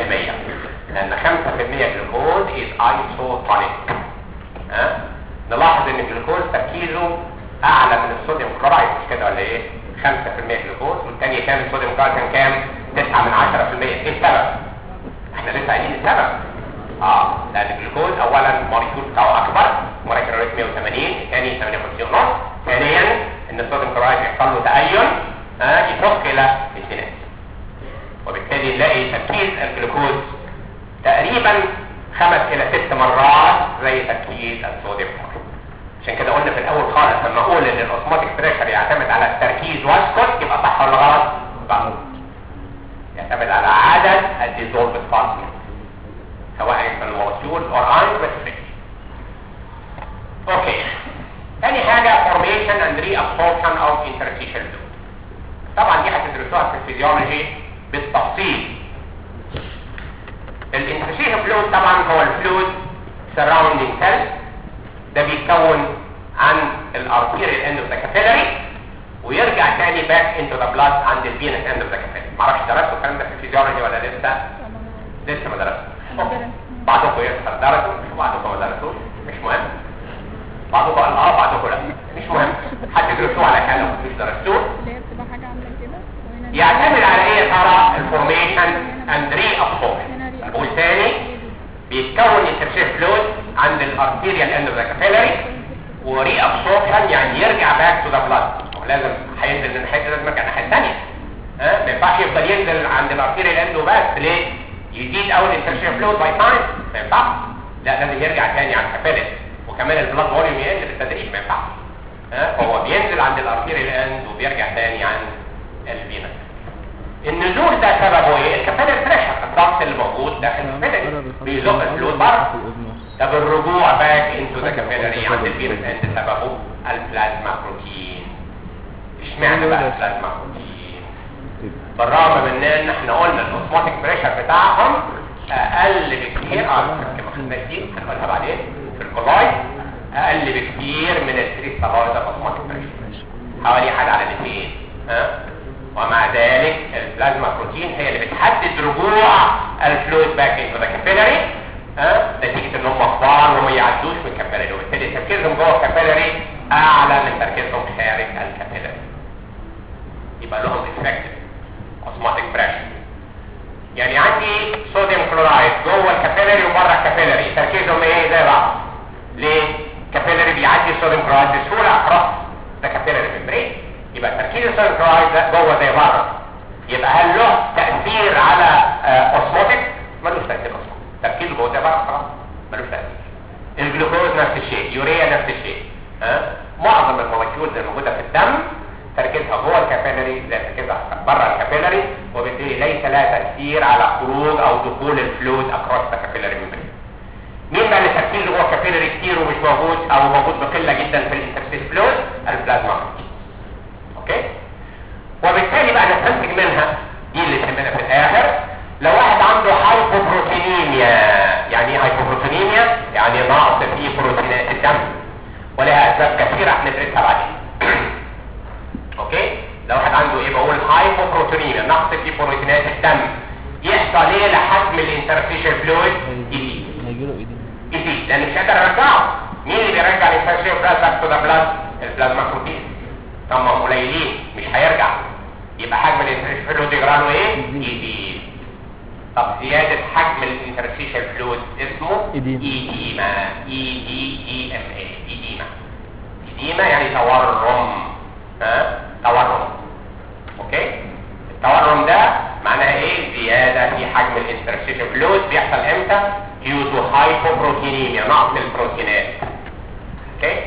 Speaker 1: لأن 5% جلوكوز is isotonic ها؟ نلاحظ إن الجلوكوز تركيزه أعلى من الصوديوم كلورايد مش كده ولا إيه؟ 5% جلوكوز والثانية كام الصوديوم كلورايد كان كام؟ 9 من 10% إيه السبب؟ إحنا لسه قايلين السبب اه لأن الجلوكوز أولا الموليكيول بتاعه أكبر موليكيول 180 ثاني 58 ونص ثانيا إن الصوديوم كلورايد يحصل له تأين ها يفك الى الجناس وبالتالي نلاقي تركيز الجلوكوز تقريبا خمس الى ست مرات زي تركيز الصوديوم عشان كده قلنا في الاول خالص لما اقول ان الاوسموتيك بريشر يعتمد على التركيز واسكت يبقى صح ولا غلط؟ صح يعتمد على عدد الديزولف بارتنر سواء في المولكيول او ايون بس اوكي ثاني حاجه فورميشن اند ري ابسوربشن اوف انترستيشال فلويد طبعا دي هتدرسوها في الفيزيولوجي بالتفصيل الانترستيشال فلويد طبعا هو الفلويد سراوندينج سيل ده بيتكون عن الارتيريال اند اوف ذا كابيلاري ويرجع تاني باك انتو ذا بلاد عند الفينس اند اوف ذا كابيلاري معرفش درستوا الكلام ده في الفيزيولوجي ولا لسه لسه ما درستوش بعضكم يسأل درسوا وبعضكم ما درسوش مش مهم بعضكم قال اه بعضكم لا مش مهم هتدرسوه على كلام مش درستوه
Speaker 3: اللي هي بتبقى حاجة عاملة كده وهنا
Speaker 1: يعتمد على ايه يا ترى الفورميشن اند ري ابسوربشن والثاني بيتكون انترشيف فلويد عند الارتيريال اند اوف ذا كابيلاري وري ابسوربشن يعني يرجع باك تو ذا بلاد لازم هينزل من حته لازم يرجع الناحيه الثانيه ها ما ينفعش يفضل ينزل عند الارتيريال اند وبس ليه يزيد اول انترشيف فلويد باي تايم ما ينفعش لا لازم يرجع تاني على الكابيلاري وكمان البلاد فوليوم يقل بالتدريج ما ينفعش ها فهو بينزل عند الارتيريال اند وبيرجع تاني عند الفينس النزول ده سببه ايه الكابيلاري بريشر الضغط اللي موجود داخل الكابيلاري بيزق الفلويد بره طب الرجوع باك انتو ذا كابيلاري عند الفينس اند سببه البلازما بروتين اشمعنى بقى البلازما بروتين بالرغم من ان احنا قلنا الاوسموتيك بريشر بتاعهم اقل بكتير اه كما خدنا دي هنقولها بعدين في الكولايد اقل بكتير من الكريستالويد الاوسموتيك بريشر حوالي 1 على 200 ها ومع ذلك البلازما بروتين هي اللي بتحدد رجوع الفلويد باك انتو ذا كابيلاري ها نتيجه ان هم كبار وما يعدوش من الكابيلاري وبالتالي تركيزهم جوه الكابيلاري اعلى من تركيزهم خارج الكابيلاري يبقى لهم افكتيف اوسموتيك بريشر يعني عندي صوديوم كلورايد جوه الكابيلاري وبره الكابيلاري تركيزهم ايه زي بعض ليه كابيلاري بيعدي الصوديوم كلورايد بسهوله اكروس ده كابيلاري ميمبرين يبقى تركيز الصوديوم كلورايد ده جوه زي بره يبقى هل له تاثير على اوسموتيك ملوش تاثير اصلا تركيزه جوه زي بره خلاص ملوش تاثير الجلوكوز نفس الشيء يوريا نفس الشيء ها معظم المولكيولز الموجوده في الدم تركيزها جوه الكابيلاري زي تركيزها بره الكابيلاري وبالتالي ليس لها تاثير على خروج او دخول الفلويد اكروس ذا كابيلاري ميمبرين مين بقى اللي تركيزه جوه الكابيلاري كتير ومش موجود او موجود بقله جدا في الانترستيس فلويد البلازما اوكي وبالتالي بقى نستنتج منها دي اللي تهمنا في الاخر لو واحد عنده هايبوبروتينيميا يعني ايه هايبوبروتينيميا يعني نقص في بروتينات الدم ولها اسباب كثيره هندرسها بعدين اوكي لو واحد عنده ايه بقول هايبوبروتينيميا نقص في بروتينات الدم يحصل ايه لحجم الانترفيشال فلويد يزيد
Speaker 2: هيجيله ايدين
Speaker 1: يزيد لان مش قادر ارجعه مين اللي بيرجع الانترفيشال فلويد باك تو ذا بلاد البلازما بروتين طب ما هم قليلين مش هيرجع يبقى حجم الانترفيشال فلويد يجرى له ايه يزيد طب زيادة حجم الانترفيشال فلويد اسمه
Speaker 2: إديمة.
Speaker 1: ايديما اي دي اي ام اي ايديما ايديما يعني تورم ها تورم اوكي التورم ده معناها ايه زيادة في حجم الانترفيشال فلويد بيحصل امتى due to hypoproteinemia نقص البروتينات اوكي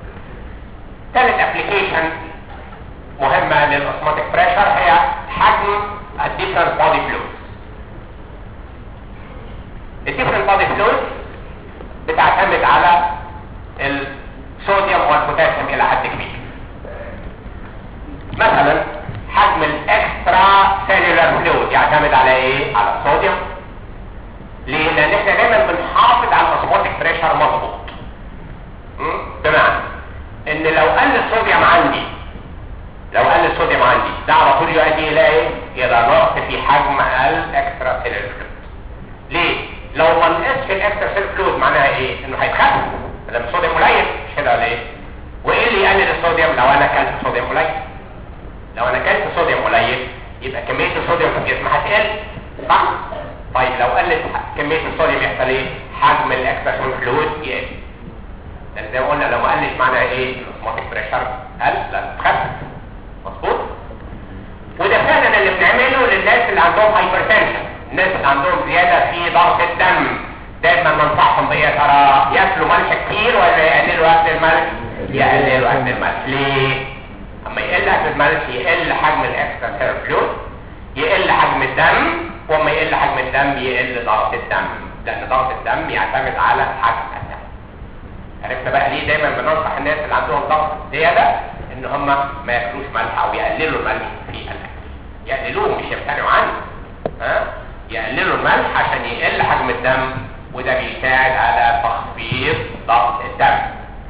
Speaker 1: ثالث ابلكيشن مهمة للأوسماتيك بريشر هي حجم الديفرنت بودي فلويد الديفرنت بودي فلويد بتعتمد على الصوديوم والبوتاسيوم إلى حد كبير مثلا حجم الاكسترا سيلولار فلويد يعتمد على ايه؟ على الصوديوم ليه؟ لأن احنا دايما بنحافظ على الأوسماتيك بريشر مظبوط مم؟ بمعنى ان لو قل الصوديوم عندي لو قل الصوديوم عندي ده على طول يؤدي الى ايه الى نقص في حجم الاكسترا سيلولر فلويد ليه لو ما نقصش الاكسترا سيلولر فلويد معناها ايه انه هيتخفف لما الصوديوم قليل مش كده ولا ايه وايه اللي يقلل الصوديوم لو انا اكلت صوديوم قليل لو انا اكلت صوديوم قليل يبقى كميه الصوديوم في الجسم هتقل صح طيب لو قلت كميه الصوديوم يحصل ايه حجم الاكسترا سيلولر فلويد يقل لان زي ما قلنا لو ما قلش معناها ايه الاوسماتيك بريشر قل لا تخفف مظبوط وده فعلا اللي بنعمله للناس اللي عندهم هايبرتنشن الناس اللي عندهم زياده في ضغط الدم دايما ننصحهم بايه يا ترى ياكلوا ملح كتير ولا يقللوا اكل الملح يقللوا اكل الملح ليه اما يقل اكل الملح يقل حجم الاكسترا سيلولر فلويد يقل حجم الدم وما يقل حجم الدم يقل ضغط الدم لان ضغط الدم يعتمد على حجم الدم عرفنا بقى ليه دايما بننصح الناس اللي عندهم ضغط زياده ان هم ما ياكلوش ملح او يقللوا الملح في الاكل يقللوه مش يمتنعوا عنه ها يقللوا الملح عشان يقل حجم الدم وده بيساعد على تخفيض ضغط الدم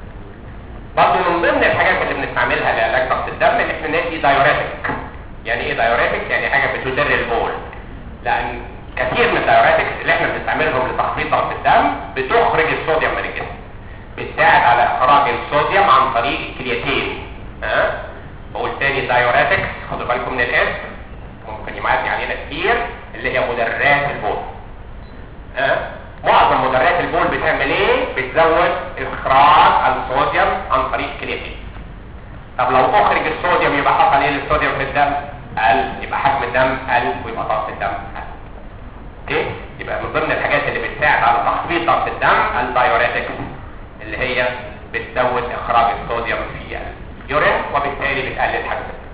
Speaker 1: برضه من ضمن الحاجات اللي بنستعملها لعلاج ضغط الدم ان احنا ندي دايوريتك يعني ايه دايوريتك يعني حاجه بتدر البول لان كثير من الدايوريتكس اللي احنا بنستعملهم لتخفيض ضغط الدم بتخرج الصوديوم من الجسم بتساعد على اخراج الصوديوم عن طريق الكرياتين ها بقول تاني دايوريتكس خدوا بالكم من الاسم ممكن يعدي علينا كتير اللي هي مدرات البول ها معظم مدرات البول بتعمل ايه بتزود اخراج الصوديوم عن طريق الكرياتين طب لو اخرج الصوديوم يبقى حصل ايه للصوديوم في الدم قل يبقى حجم الدم قل ويبقى ضغط الدم قل اوكي يبقى من ضمن الحاجات اللي بتساعد على تخفيض ضغط الدم الدايوريتكس اللي هي بتزود اخراج الصوديوم في اليورين وبالتالي بتقلل حجم الدم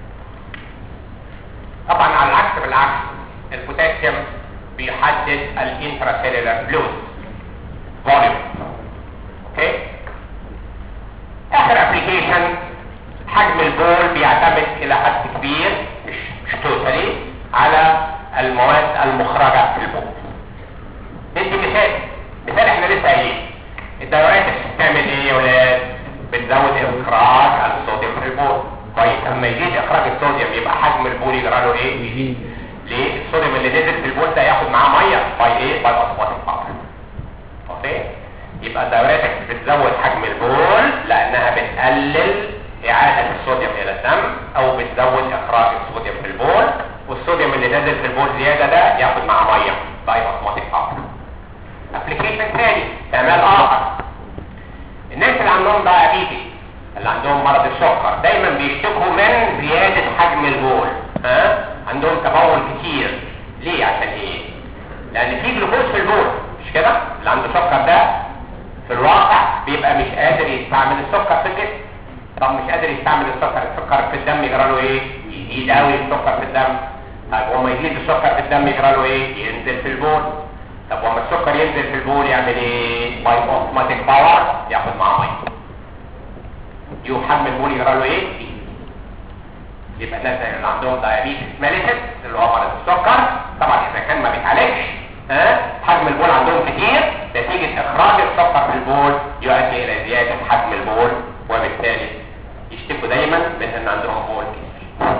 Speaker 1: طبعا على العكس بالعكس البوتاسيوم بيحدد الانتراسيلولار فلويد فوليوم اوكي اخر ابلكيشن حجم البول بيعتمد حجم البول يجرى له ايه
Speaker 2: يزيد
Speaker 1: ليه الصوديوم اللي نزل في البول ده ياخد معاه ميه باي ايه باي اوسموتيك باور اوكي يبقى الدايوريتكس بتزود حجم البول لانها بتقلل اعاده الصوديوم الى الدم او بتزود اخراج الصوديوم في البول والصوديوم اللي نازل في البول زياده ده ياخد معاه ميه باي اوسموتيك باور ابلكيشن ثاني استعمال اخر الناس اللي عندهم دايابيتي اللي عندهم مرض السكر دايما بيشتكوا من زياده حجم البول ها عندهم تبول كتير ليه عشان ايه لان في جلوكوز في البول مش كده اللي عنده سكر ده في الواقع بيبقى مش قادر يستعمل السكر في الجسم طب مش قادر يستعمل السكر السكر في الدم يجرى له ايه يزيد قوي السكر في الدم طيب وما يزيد السكر في الدم يجرى له ايه ينزل في البول طب وما السكر ينزل في البول يعمل ايه باي اوتوماتيك باور ياخد معاه ميه يقوم حجم البول يجرى له ايه يبقى الناس اللي عندهم دايابيتس ماليتس اللي هو مرض السكر طبعا اذا كان ما بيتعالجش ها حجم البول عندهم كتير نتيجه اخراج السكر في البول يؤدي الى زياده حجم البول وبالتالي يشتكوا دايما من ان عندهم بول كتير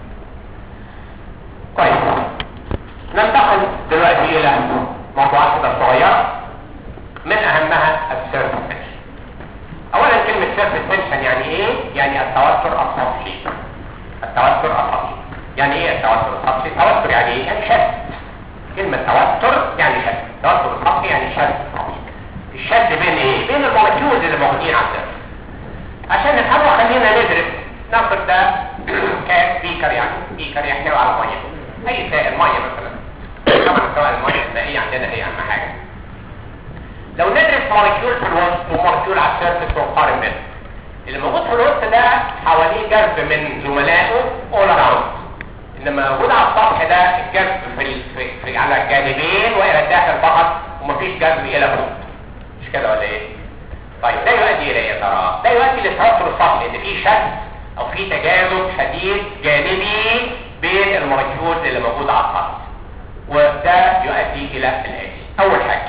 Speaker 1: كويس ننتقل دلوقتي الى موضوعات كده صغيره من اهمها السيرفس تنشن اولا كلمه سيرفس تنشن يعني ايه يعني التوتر السطحي التوتر السطحي يعني ايه التوتر السطحي التوتر يعني ايه يعني شد كلمه توتر يعني شد التوتر السطحي يعني شد الشد بين ايه بين المولكيولز اللي موجودين على السيرفس عشان نفهمه خلينا ندرس ناخد ده كاس بيكر يعني بيكر يحتوي على ميه اي سائل ميه مثلا طبعا سواء الميه المائيه عندنا هي اهم حاجه لو ندرس مولكيول في الوسط ومولكيول على السيرفس ونقارن بينهم اللي موجود في الوسط ده حواليه جذب من زملائه اول اراوند انما موجود على السطح ده الجذب في, ال... في... في على الجانبين والى الداخل فقط ومفيش جذب الى فوق مش كده ولا ايه؟ طيب ده يؤدي الى ايه يا ترى؟ ده يؤدي للتوتر السطحي ان في شد او في تجاذب شديد جانبي بين المولكيول اللي موجوده على السطح وده يؤدي الى الاتي اول حاجه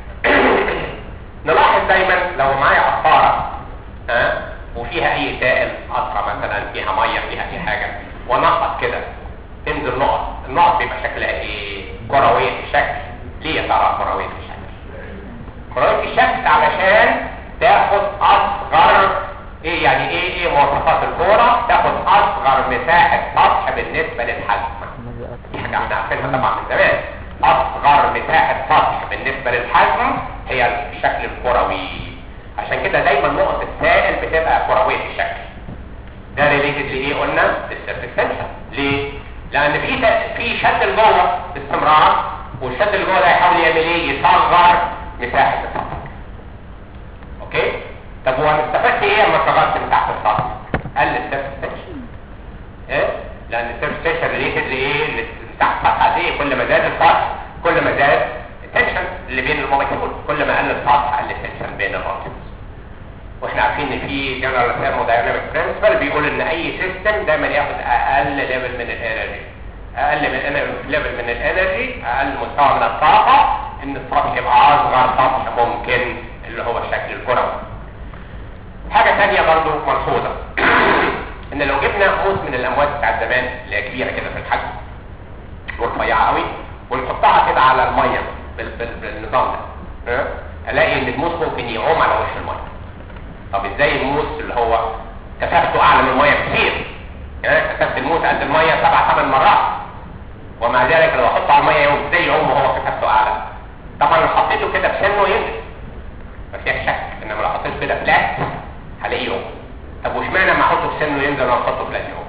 Speaker 1: نلاحظ دايما لو معايا عصاره ها وفيها اي سائل قطره مثلا فيها ميه فيها اي حاجه ونقط كده تنزل نقط النقط بيبقى شكلها ايه كرويه الشكل ليه يا ترى كرويه الشكل كرويه الشكل علشان تاخد اصغر ايه يعني ايه ايه مواصفات الكوره تاخد اصغر مساحه سطح بالنسبه للحجم دي حاجه احنا عارفينها طبعا من زمان اصغر مساحه سطح بالنسبه للحجم هي الشكل الكروي عشان كده دايما نقط السائل بتبقى كرويه الشكل ده ريليتد لايه قلنا للسيرفيس تنشن ليه لان في في شد لجوه باستمرار والشد اللي جوه ده هيحاول يعمل ايه يصغر مساحه السطح اوكي طب هو انا استفدت ايه لما صغرت مساحه السطح قل السيرفيس تنشن ايه لان السيرفيس تنشن ريليتد لايه مساحه السطح دي كل ما زاد السطح كل ما زاد التنشن اللي بين المولكيول كل ما قل السطح قل التنشن بين المولكيولز واحنا عارفين ان في جنرال ثيرمودايناميك برنسبل بيقول ان اي سيستم دايما ياخد اقل ليفل من الانرجي اقل من ليفل من الانرجي اقل مستوى من الطاقه ان السطح يبقى اصغر سطح ممكن اللي هو الشكل الكروي حاجه ثانيه برضو ملحوظه ان لو جبنا موس من الاموات بتاعت زمان اللي هي كبيره كده في الحجم ورفيعه قوي ونحطها كده على الميه بال بال بالنظام ده ها؟ الاقي ان الموس ممكن يعوم على وش الميه طب ازاي الموس اللي هو كثافته اعلى من الميه كتير يعني كثافه الموس قد الميه سبع ثمان مرات ومع ذلك لو احطه على الميه يوم ازاي يعوم وهو كثافته اعلى طبعا لو حطيته كده بسنه ينزل ما فيهاش شك انما لو حطيته كده فلات هلاقيه يعوم طب واشمعنى لما احطه بسنه ينزل ولا احطه فلات يعوم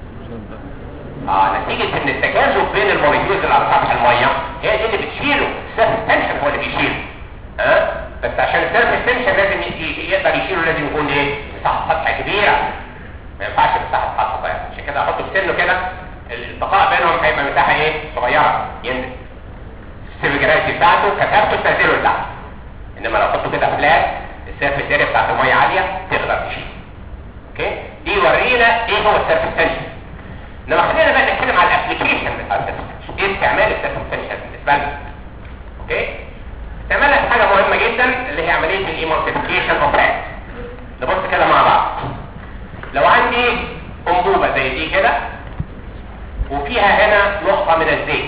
Speaker 1: اه نتيجة ان التجاذب بين الموليكيولز اللي على سطح المية هي دي اللي بتشيله السيرفس تنشن هو اللي بيشيله ها أه؟ بس عشان السيرفس تنشن لازم يقدر يشيله لازم يكون ايه مساحة سطح كبيرة ما ينفعش مساحة سطح صغيرة عشان كده احطه بسنه كده الالتقاء بينهم هيبقى مساحة ايه صغيرة ينزل السيفجراتي بتاعته كثافته تنزله لتحت انما لو احطه كده فلات السيرفس اريا بتاعت المية عالية تقدر تشيله اوكي دي يورينا ايه هو السيرفس تنشن انما خلينا بقى نتكلم على الابلكيشن بتاع السيرفس ايه استعمال السيرفس تنشن بالنسبه لنا اوكي استعمالها في حاجه مهمه جدا اللي هي عمليه الايمورتيفيكيشن اوف فات نبص كده مع بعض لو عندي انبوبه زي دي كده وفيها هنا نقطة من الزيت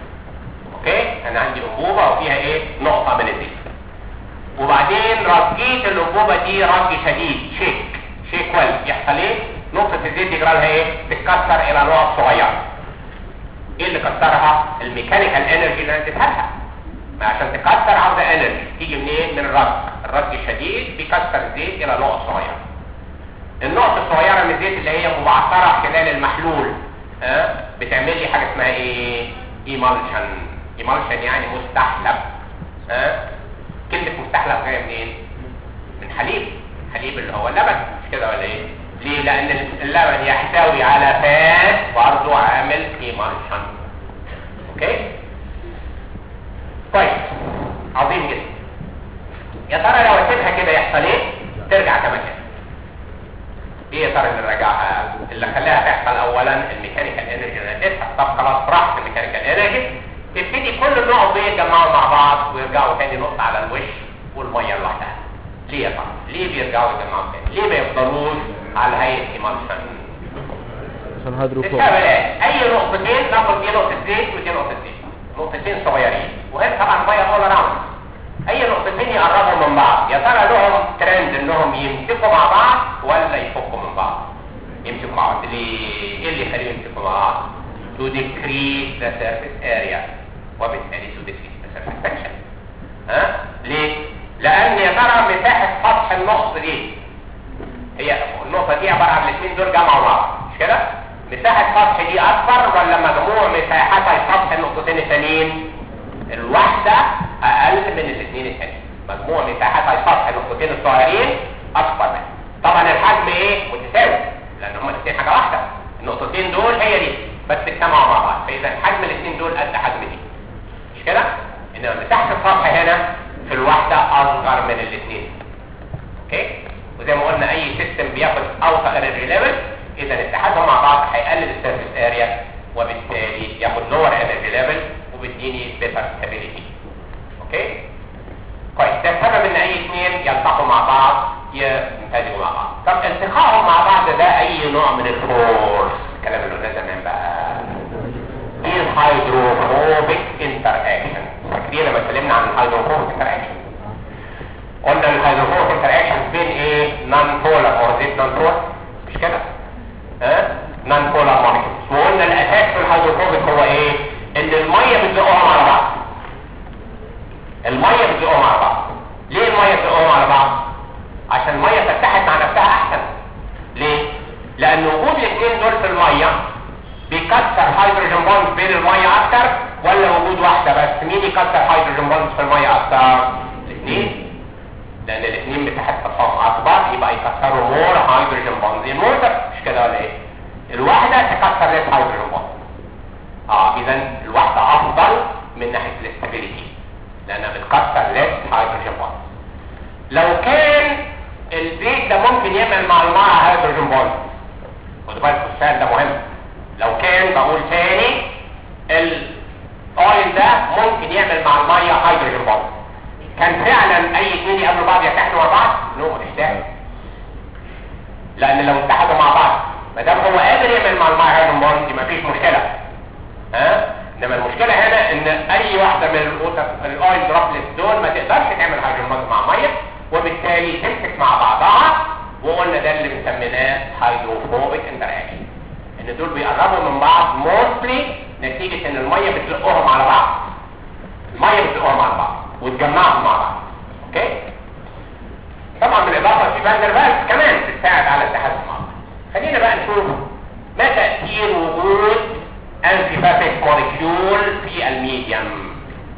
Speaker 1: اوكي انا عندي انبوبة وفيها ايه نقطة من الزيت وبعدين رجيت الانبوبة دي رج شديد شيك شيك ويل يحصل ايه نقطة الزيت يجرى لها ايه تتكسر الى نقط صغيرة ايه اللي كسرها الميكانيكال انرجي اللي انا اديتها لها ما عشان تكسر عاوزة انرجي تيجي منين من الرج الرج الشديد بيكسر الزيت الى نقط صغيرة النقطة الصغيرة من الزيت اللي هي مبعثرة خلال المحلول ها بتعمل لي حاجة اسمها ايه ايمالشن ايمالشن يعني مستحلب ها كلمة مستحلب جاية منين من حليب حليب اللي هو اللبن مش كده ولا ايه ليه لان اللبن يحتوي على فات برضه عامل ايمالشن اوكي طيب عظيم جدا يا ترى لو اسيبها كده يحصل ايه ترجع كما كانت ايه يا ترى اللي رجعها اللي خلاها تحصل اولا الميكانيكال انرجي اللي اديتها طب خلاص راحت الميكانيكال انرجي تبتدي كل النقط دي يتجمعوا مع بعض ويرجعوا تاني نقطة على الوش والمية لوحدها ليه يا ترى ليه بيرجعوا يتجمعوا تاني ليه ما يفضلوش على هيئة ايمالشن
Speaker 2: عشان هيدروفوب
Speaker 1: السبب ايه اي نقطتين ناخد دي نقطة زيت ودي نقطة زيت نقطتين صغيرين وهنا طبعا مية اول راوند اي نقطتين يقربوا من بعض يا ترى لهم ترند انهم يمسكوا مع بعض ولا يفكوا من بعض يمسكوا مع بعض ليه ايه اللي يخليهم يمسكوا مع بعض to decrease the surface area وبالتالي to decrease the surface tension ها ليه لان يا ترى مساحه سطح النقطه دي هي النقطه دي عباره عن الاثنين دول جمعوا بعض مش كده مساحه سطح دي اكبر ولا مجموع مساحتها سطح النقطتين الثانيين الواحده اقل من الاثنين الثانيين مجموع مساحتها سطح النقطتين الصغيرين اكبر منها طبعا الحجم ايه متساوي لان هما الاثنين حاجه واحده النقطتين دول هي دي بس اجتمعوا مع بعض فاذا حجم الاثنين دول قد حجم دي مش كده انما مساحه السطح هنا في الواحده اصغر من الاثنين اوكي وزي ما قلنا اي سيستم بياخد اوطى انرجي ليفل اذا اتحادهم مع بعض هيقلل السيرفيس اريا وبالتالي ياخد لور انرجي ليفل وبيديني بيتر ستابيليتي اوكي كويس ده السبب ان اي اثنين يلتقوا مع بعض يمتزجوا مع بعض طب التقائهم مع بعض ده اي نوع من الفورس الكلام اللي قلناه زمان بقى دي الهيدروفوبيك انتر اكشن فاكرين لما اتكلمنا عن الهيدروفوبيك انتر اكشن قلنا الهيدروفوبيك انتر اكشن بين ايه نون بولار اور زيت نون بولار مش كده ها نون بولار مولكيولز وقلنا الاساس في الهيدروفوبيك هو ايه ان الميه بتزقهم على بعض الميه بتزقهم على بعض ليه الميه بتزقهم على بعض عشان الميه تتحد مع نفسها احسن ليه لان وجود الاثنين دول في الميه بيكسر هيدروجين بوند بين الميه اكتر ولا وجود واحده بس مين يكسر هيدروجين بوند في الميه اكتر الاثنين لان الاثنين مساحتهم اكبر يبقى يكسروا مور هيدروجين بوند الموتر مش كده ولا ايه الواحده تكسر ليس هيدروجين بوند اه اذا الواحده افضل من ناحيه الاستابيليتي لانها بتكسر ليس هيدروجين بوند لو كان الزيت ده ممكن يعمل مع الميه هيدروجين بوند خدوا بالكم السؤال ده مهم لو كان بقول تاني الاويل ده ممكن يعمل مع الميه هيدروجين بوند كان فعلا اي اثنين يقابلوا بعض يتحدوا مع بعض نو مش داعي لان لو اتحدوا مع بعض ما دام هو قادر يعمل مع الميه هيدروجين بوند مفيش مشكله ها انما المشكله هنا ان اي واحده من الوتر الاويل دروبلت دول ما تقدرش تعمل هيدروجين بوند مع ميه وبالتالي تمسك مع بعضها وقلنا ده اللي بنسميناه هيدروفوبيك انتراكشن ان دول بيقربوا من بعض موستلي نتيجه ان الميه بتزقهم على بعض الميه بتزقهم على بعض وتجمعهم مع بعض اوكي طبعا بالاضافه في فاندر فالس كمان بتساعد على التحدث مع بعض خلينا بقى نشوف ما تاثير وجود انتيباتيك موليكيول في الميديم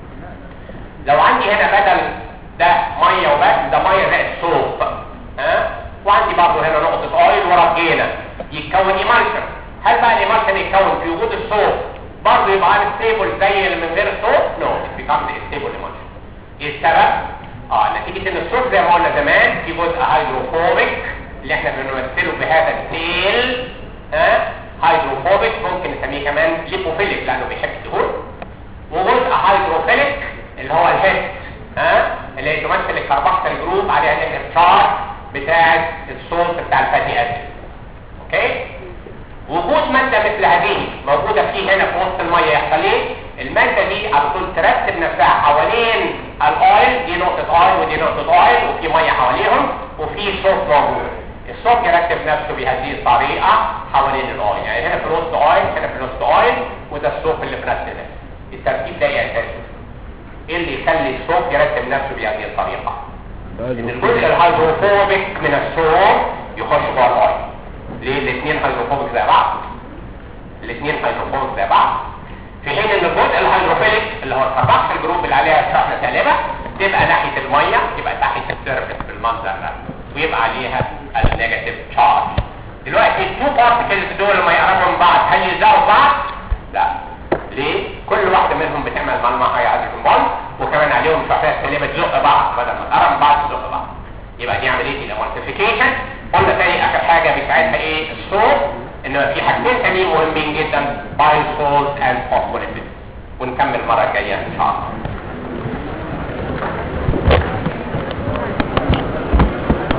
Speaker 1: لو عندي هنا بدل ده ميه وبس ده ميه زائد صوب ها وعندي برضه هنا نقطه اويل ورجينا يتكون ايمالشن هل بقى الايمالشن يتكون في وجود الصوب برضه يبقى انستيبل زي اللي من غير الصوب نو بيكمز ستيبل ايمالشن ايه السبب اه نتيجه ان الصوب زي ما قلنا زمان في جزء هيدروفوبيك اللي احنا بنمثله بهذا التيل ها هيدروفوبيك ممكن نسميه كمان ليبوفيليك لانه بيحب الدهون وجزء هيدروفيليك اللي هو الهيد ها اللي هي تمثل الكربوكسيل جروب عليها الانشار بتاع الصوت بتاع الفاتي اسيد اوكي وجود ماده مثل هذه موجوده فيه هنا في وسط الميه يحصل ايه الماده دي على طول ترتب نفسها حوالين الاويل دي نقطه اويل ودي نقطه اويل وفي ميه حواليهم وفي صوت موجود الصوت يرتب نفسه بهذه الطريقه حوالين الاويل يعني هنا في الوسط اويل هنا في الوسط اويل وده الصوت اللي في نفس ده الترتيب ده ايه اساسي ايه اللي يخلي الصوت يرتب نفسه بهذه الطريقه ان الجزء الهيدروفوبيك من الصوت يخش جوه الاويل ليه الاثنين هيدروفوبيك زي بعض الاثنين هيدروفوبيك زي بعض في حين ان الجزء الهيدروفيليك اللي هو الكارباكسل جروب اللي عليها الشحنه سالبه تبقى ناحيه الميه تبقى ناحيه السيرفيس بالمنظر ده ويبقى عليها النيجاتيف تشارج دلوقتي التو بارتكلز دول لما يقربوا من بعض هيلزقوا بعض لا ليه كل واحده منهم بتعمل ملمح هيدروجين بوند وكمان عليهم شحنات سالبه تزق بعض بدل ما تقرب من بعض تزق بعض يبقى دي عمليه الامورتيفيكيشن قلنا تاني اخر حاجه بيساعدها ايه الصوت ان في حاجتين تانيين مهمين جدا بايوسولز اند فوسفوليبيد ونكمل المره الجايه ان شاء الله